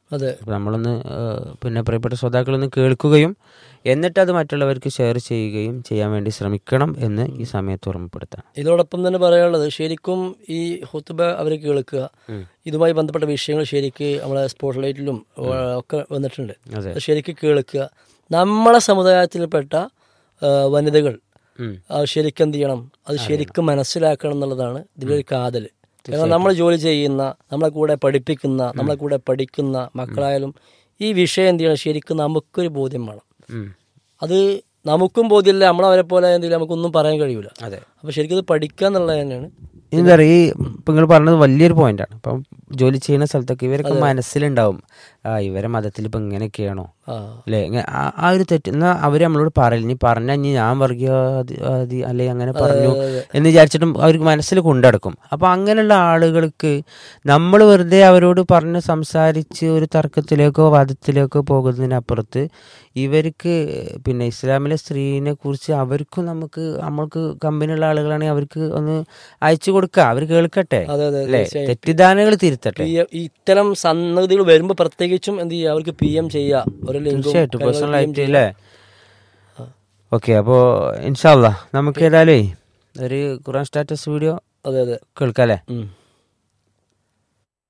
അതെ അപ്പോൾ നമ്മളൊന്ന് ആ, പിന്നെ പ്രിയപ്പെട്ട ശ്രോതാക്കളൊന്ന് കേൾക്കുകയും എന്നിട്ട് അത് മറ്റുള്ളവർക്ക് ഷെയർ ചെയ്യുകയും ചെയ്യാൻ വേണ്ടി ശ്രമിക്കണം എന്ന് ഈ സമയത്ത് ഓർമ്മപ്പെടുത്താം ഇതോടൊപ്പം തന്നെ പറയാനുള്ളത് ശരിക്കും ഈ ഹുത്തുബ അവർ കേൾക്കുക ഇതുമായി ബന്ധപ്പെട്ട വിഷയങ്ങൾ ശരിക്ക് നമ്മളെ സ്പോട്ട് ലൈറ്റിലും ഒക്കെ വന്നിട്ടുണ്ട് അതെ. അത് ശരിക്ക് കേൾക്കുക നമ്മളെ സമുദായത്തിൽപ്പെട്ട ആ, വനിതകൾ ഉം. അത് ശരിക്കും എന്ത് ചെയ്യണം അത് ശരിക്കും മനസ്സിലാക്കണം എന്നുള്ളതാണ് ഇതിൻ്റെ ഒരു കാതൽ കാരണം നമ്മൾ ജോലി ചെയ്യുന്ന നമ്മളെ കൂടെ പഠിപ്പിക്കുന്ന നമ്മളെ കൂടെ പഠിക്കുന്ന മക്കളായാലും ഈ വിഷയം എന്ത് ചെയ്യണം ശരിക്കും നമുക്കൊരു ബോധ്യം വേണം ഉം. അത് നമുക്കും ബോധ്യമില്ല നമ്മളവരെ പോലെ എന്തെങ്കിലും നമുക്കൊന്നും പറയാൻ കഴിയൂല അതെ അപ്പോൾ ശരിക്കും ഇത് പഠിക്കുക എന്നുള്ളത് തന്നെയാണ് എന്താ പറയുക ഈ ഇപ്പം നിങ്ങൾ പറഞ്ഞത് വലിയൊരു പോയിന്റാണ് ഇപ്പം ജോലി ചെയ്യുന്ന സ്ഥലത്തൊക്കെ ഇവരൊക്കെ മനസ്സിലുണ്ടാവും ആ ഇവരെ മതത്തിൽ ഇപ്പം ഇങ്ങനെയൊക്കെയാണോ ആ അല്ലേ ഇങ്ങ- ആ- ആ ഒരു തെറ്റ് എന്നാൽ അവർ നമ്മളോട് പറയില്ല ഇനി പറഞ്ഞാൽ ഇനി ഞാൻ വർഗീയവാദി അല്ലെ അങ്ങനെ പറഞ്ഞു എന്ന് വിചാരിച്ചിട്ടും അവർക്ക് മനസ്സിൽ കൊണ്ടടക്കും അപ്പം അങ്ങനെയുള്ള ആളുകൾക്ക് നമ്മൾ വെറുതെ അവരോട് പറഞ്ഞ് സംസാരിച്ച് ഒരു തർക്കത്തിലേക്കോ വാദത്തിലേക്കോ പോകുന്നതിനപ്പുറത്ത് ഇവർക്ക് പിന്നെ ഇസ്ലാമിലെ സ്ത്രീനെ കുറിച്ച് അവർക്കും നമുക്ക് നമ്മൾക്ക് കമ്പനിയുള്ള ആളുകളാണെങ്കിൽ അവർക്ക് ഒന്ന് അയച്ചു കൊടുക്കുക അവർ കേൾക്കട്ടെ അതെ അതെ അല്ലേ തീർച്ചയായും തെറ്റിദ്ധാരണകൾ തിരുത്തട്ടെ പി എം- ഇത്തരം സന്നദ്ധികൾ വരുമ്പോൾ പ്രത്യേകിച്ചും എന്ത് ചെയ്യുക അവർക്ക് പി എം ചെയ്യുക ഒരു ലിങ്കും തീർച്ചയായിട്ടും കാര്യങ്ങളും പേഴ്സണൽ PM ആയിട്ട് ചെയ്യുക. അല്ലേ ഓക്കെ അപ്പോൾ ഇൻഷാല്ല നമുക്ക് ഏതായാലും ഒരു ഖുറാൻ സ്റ്റാറ്റസ് വീഡിയോ അതെ അതെ കേൾക്കാം അല്ലേ ഉം.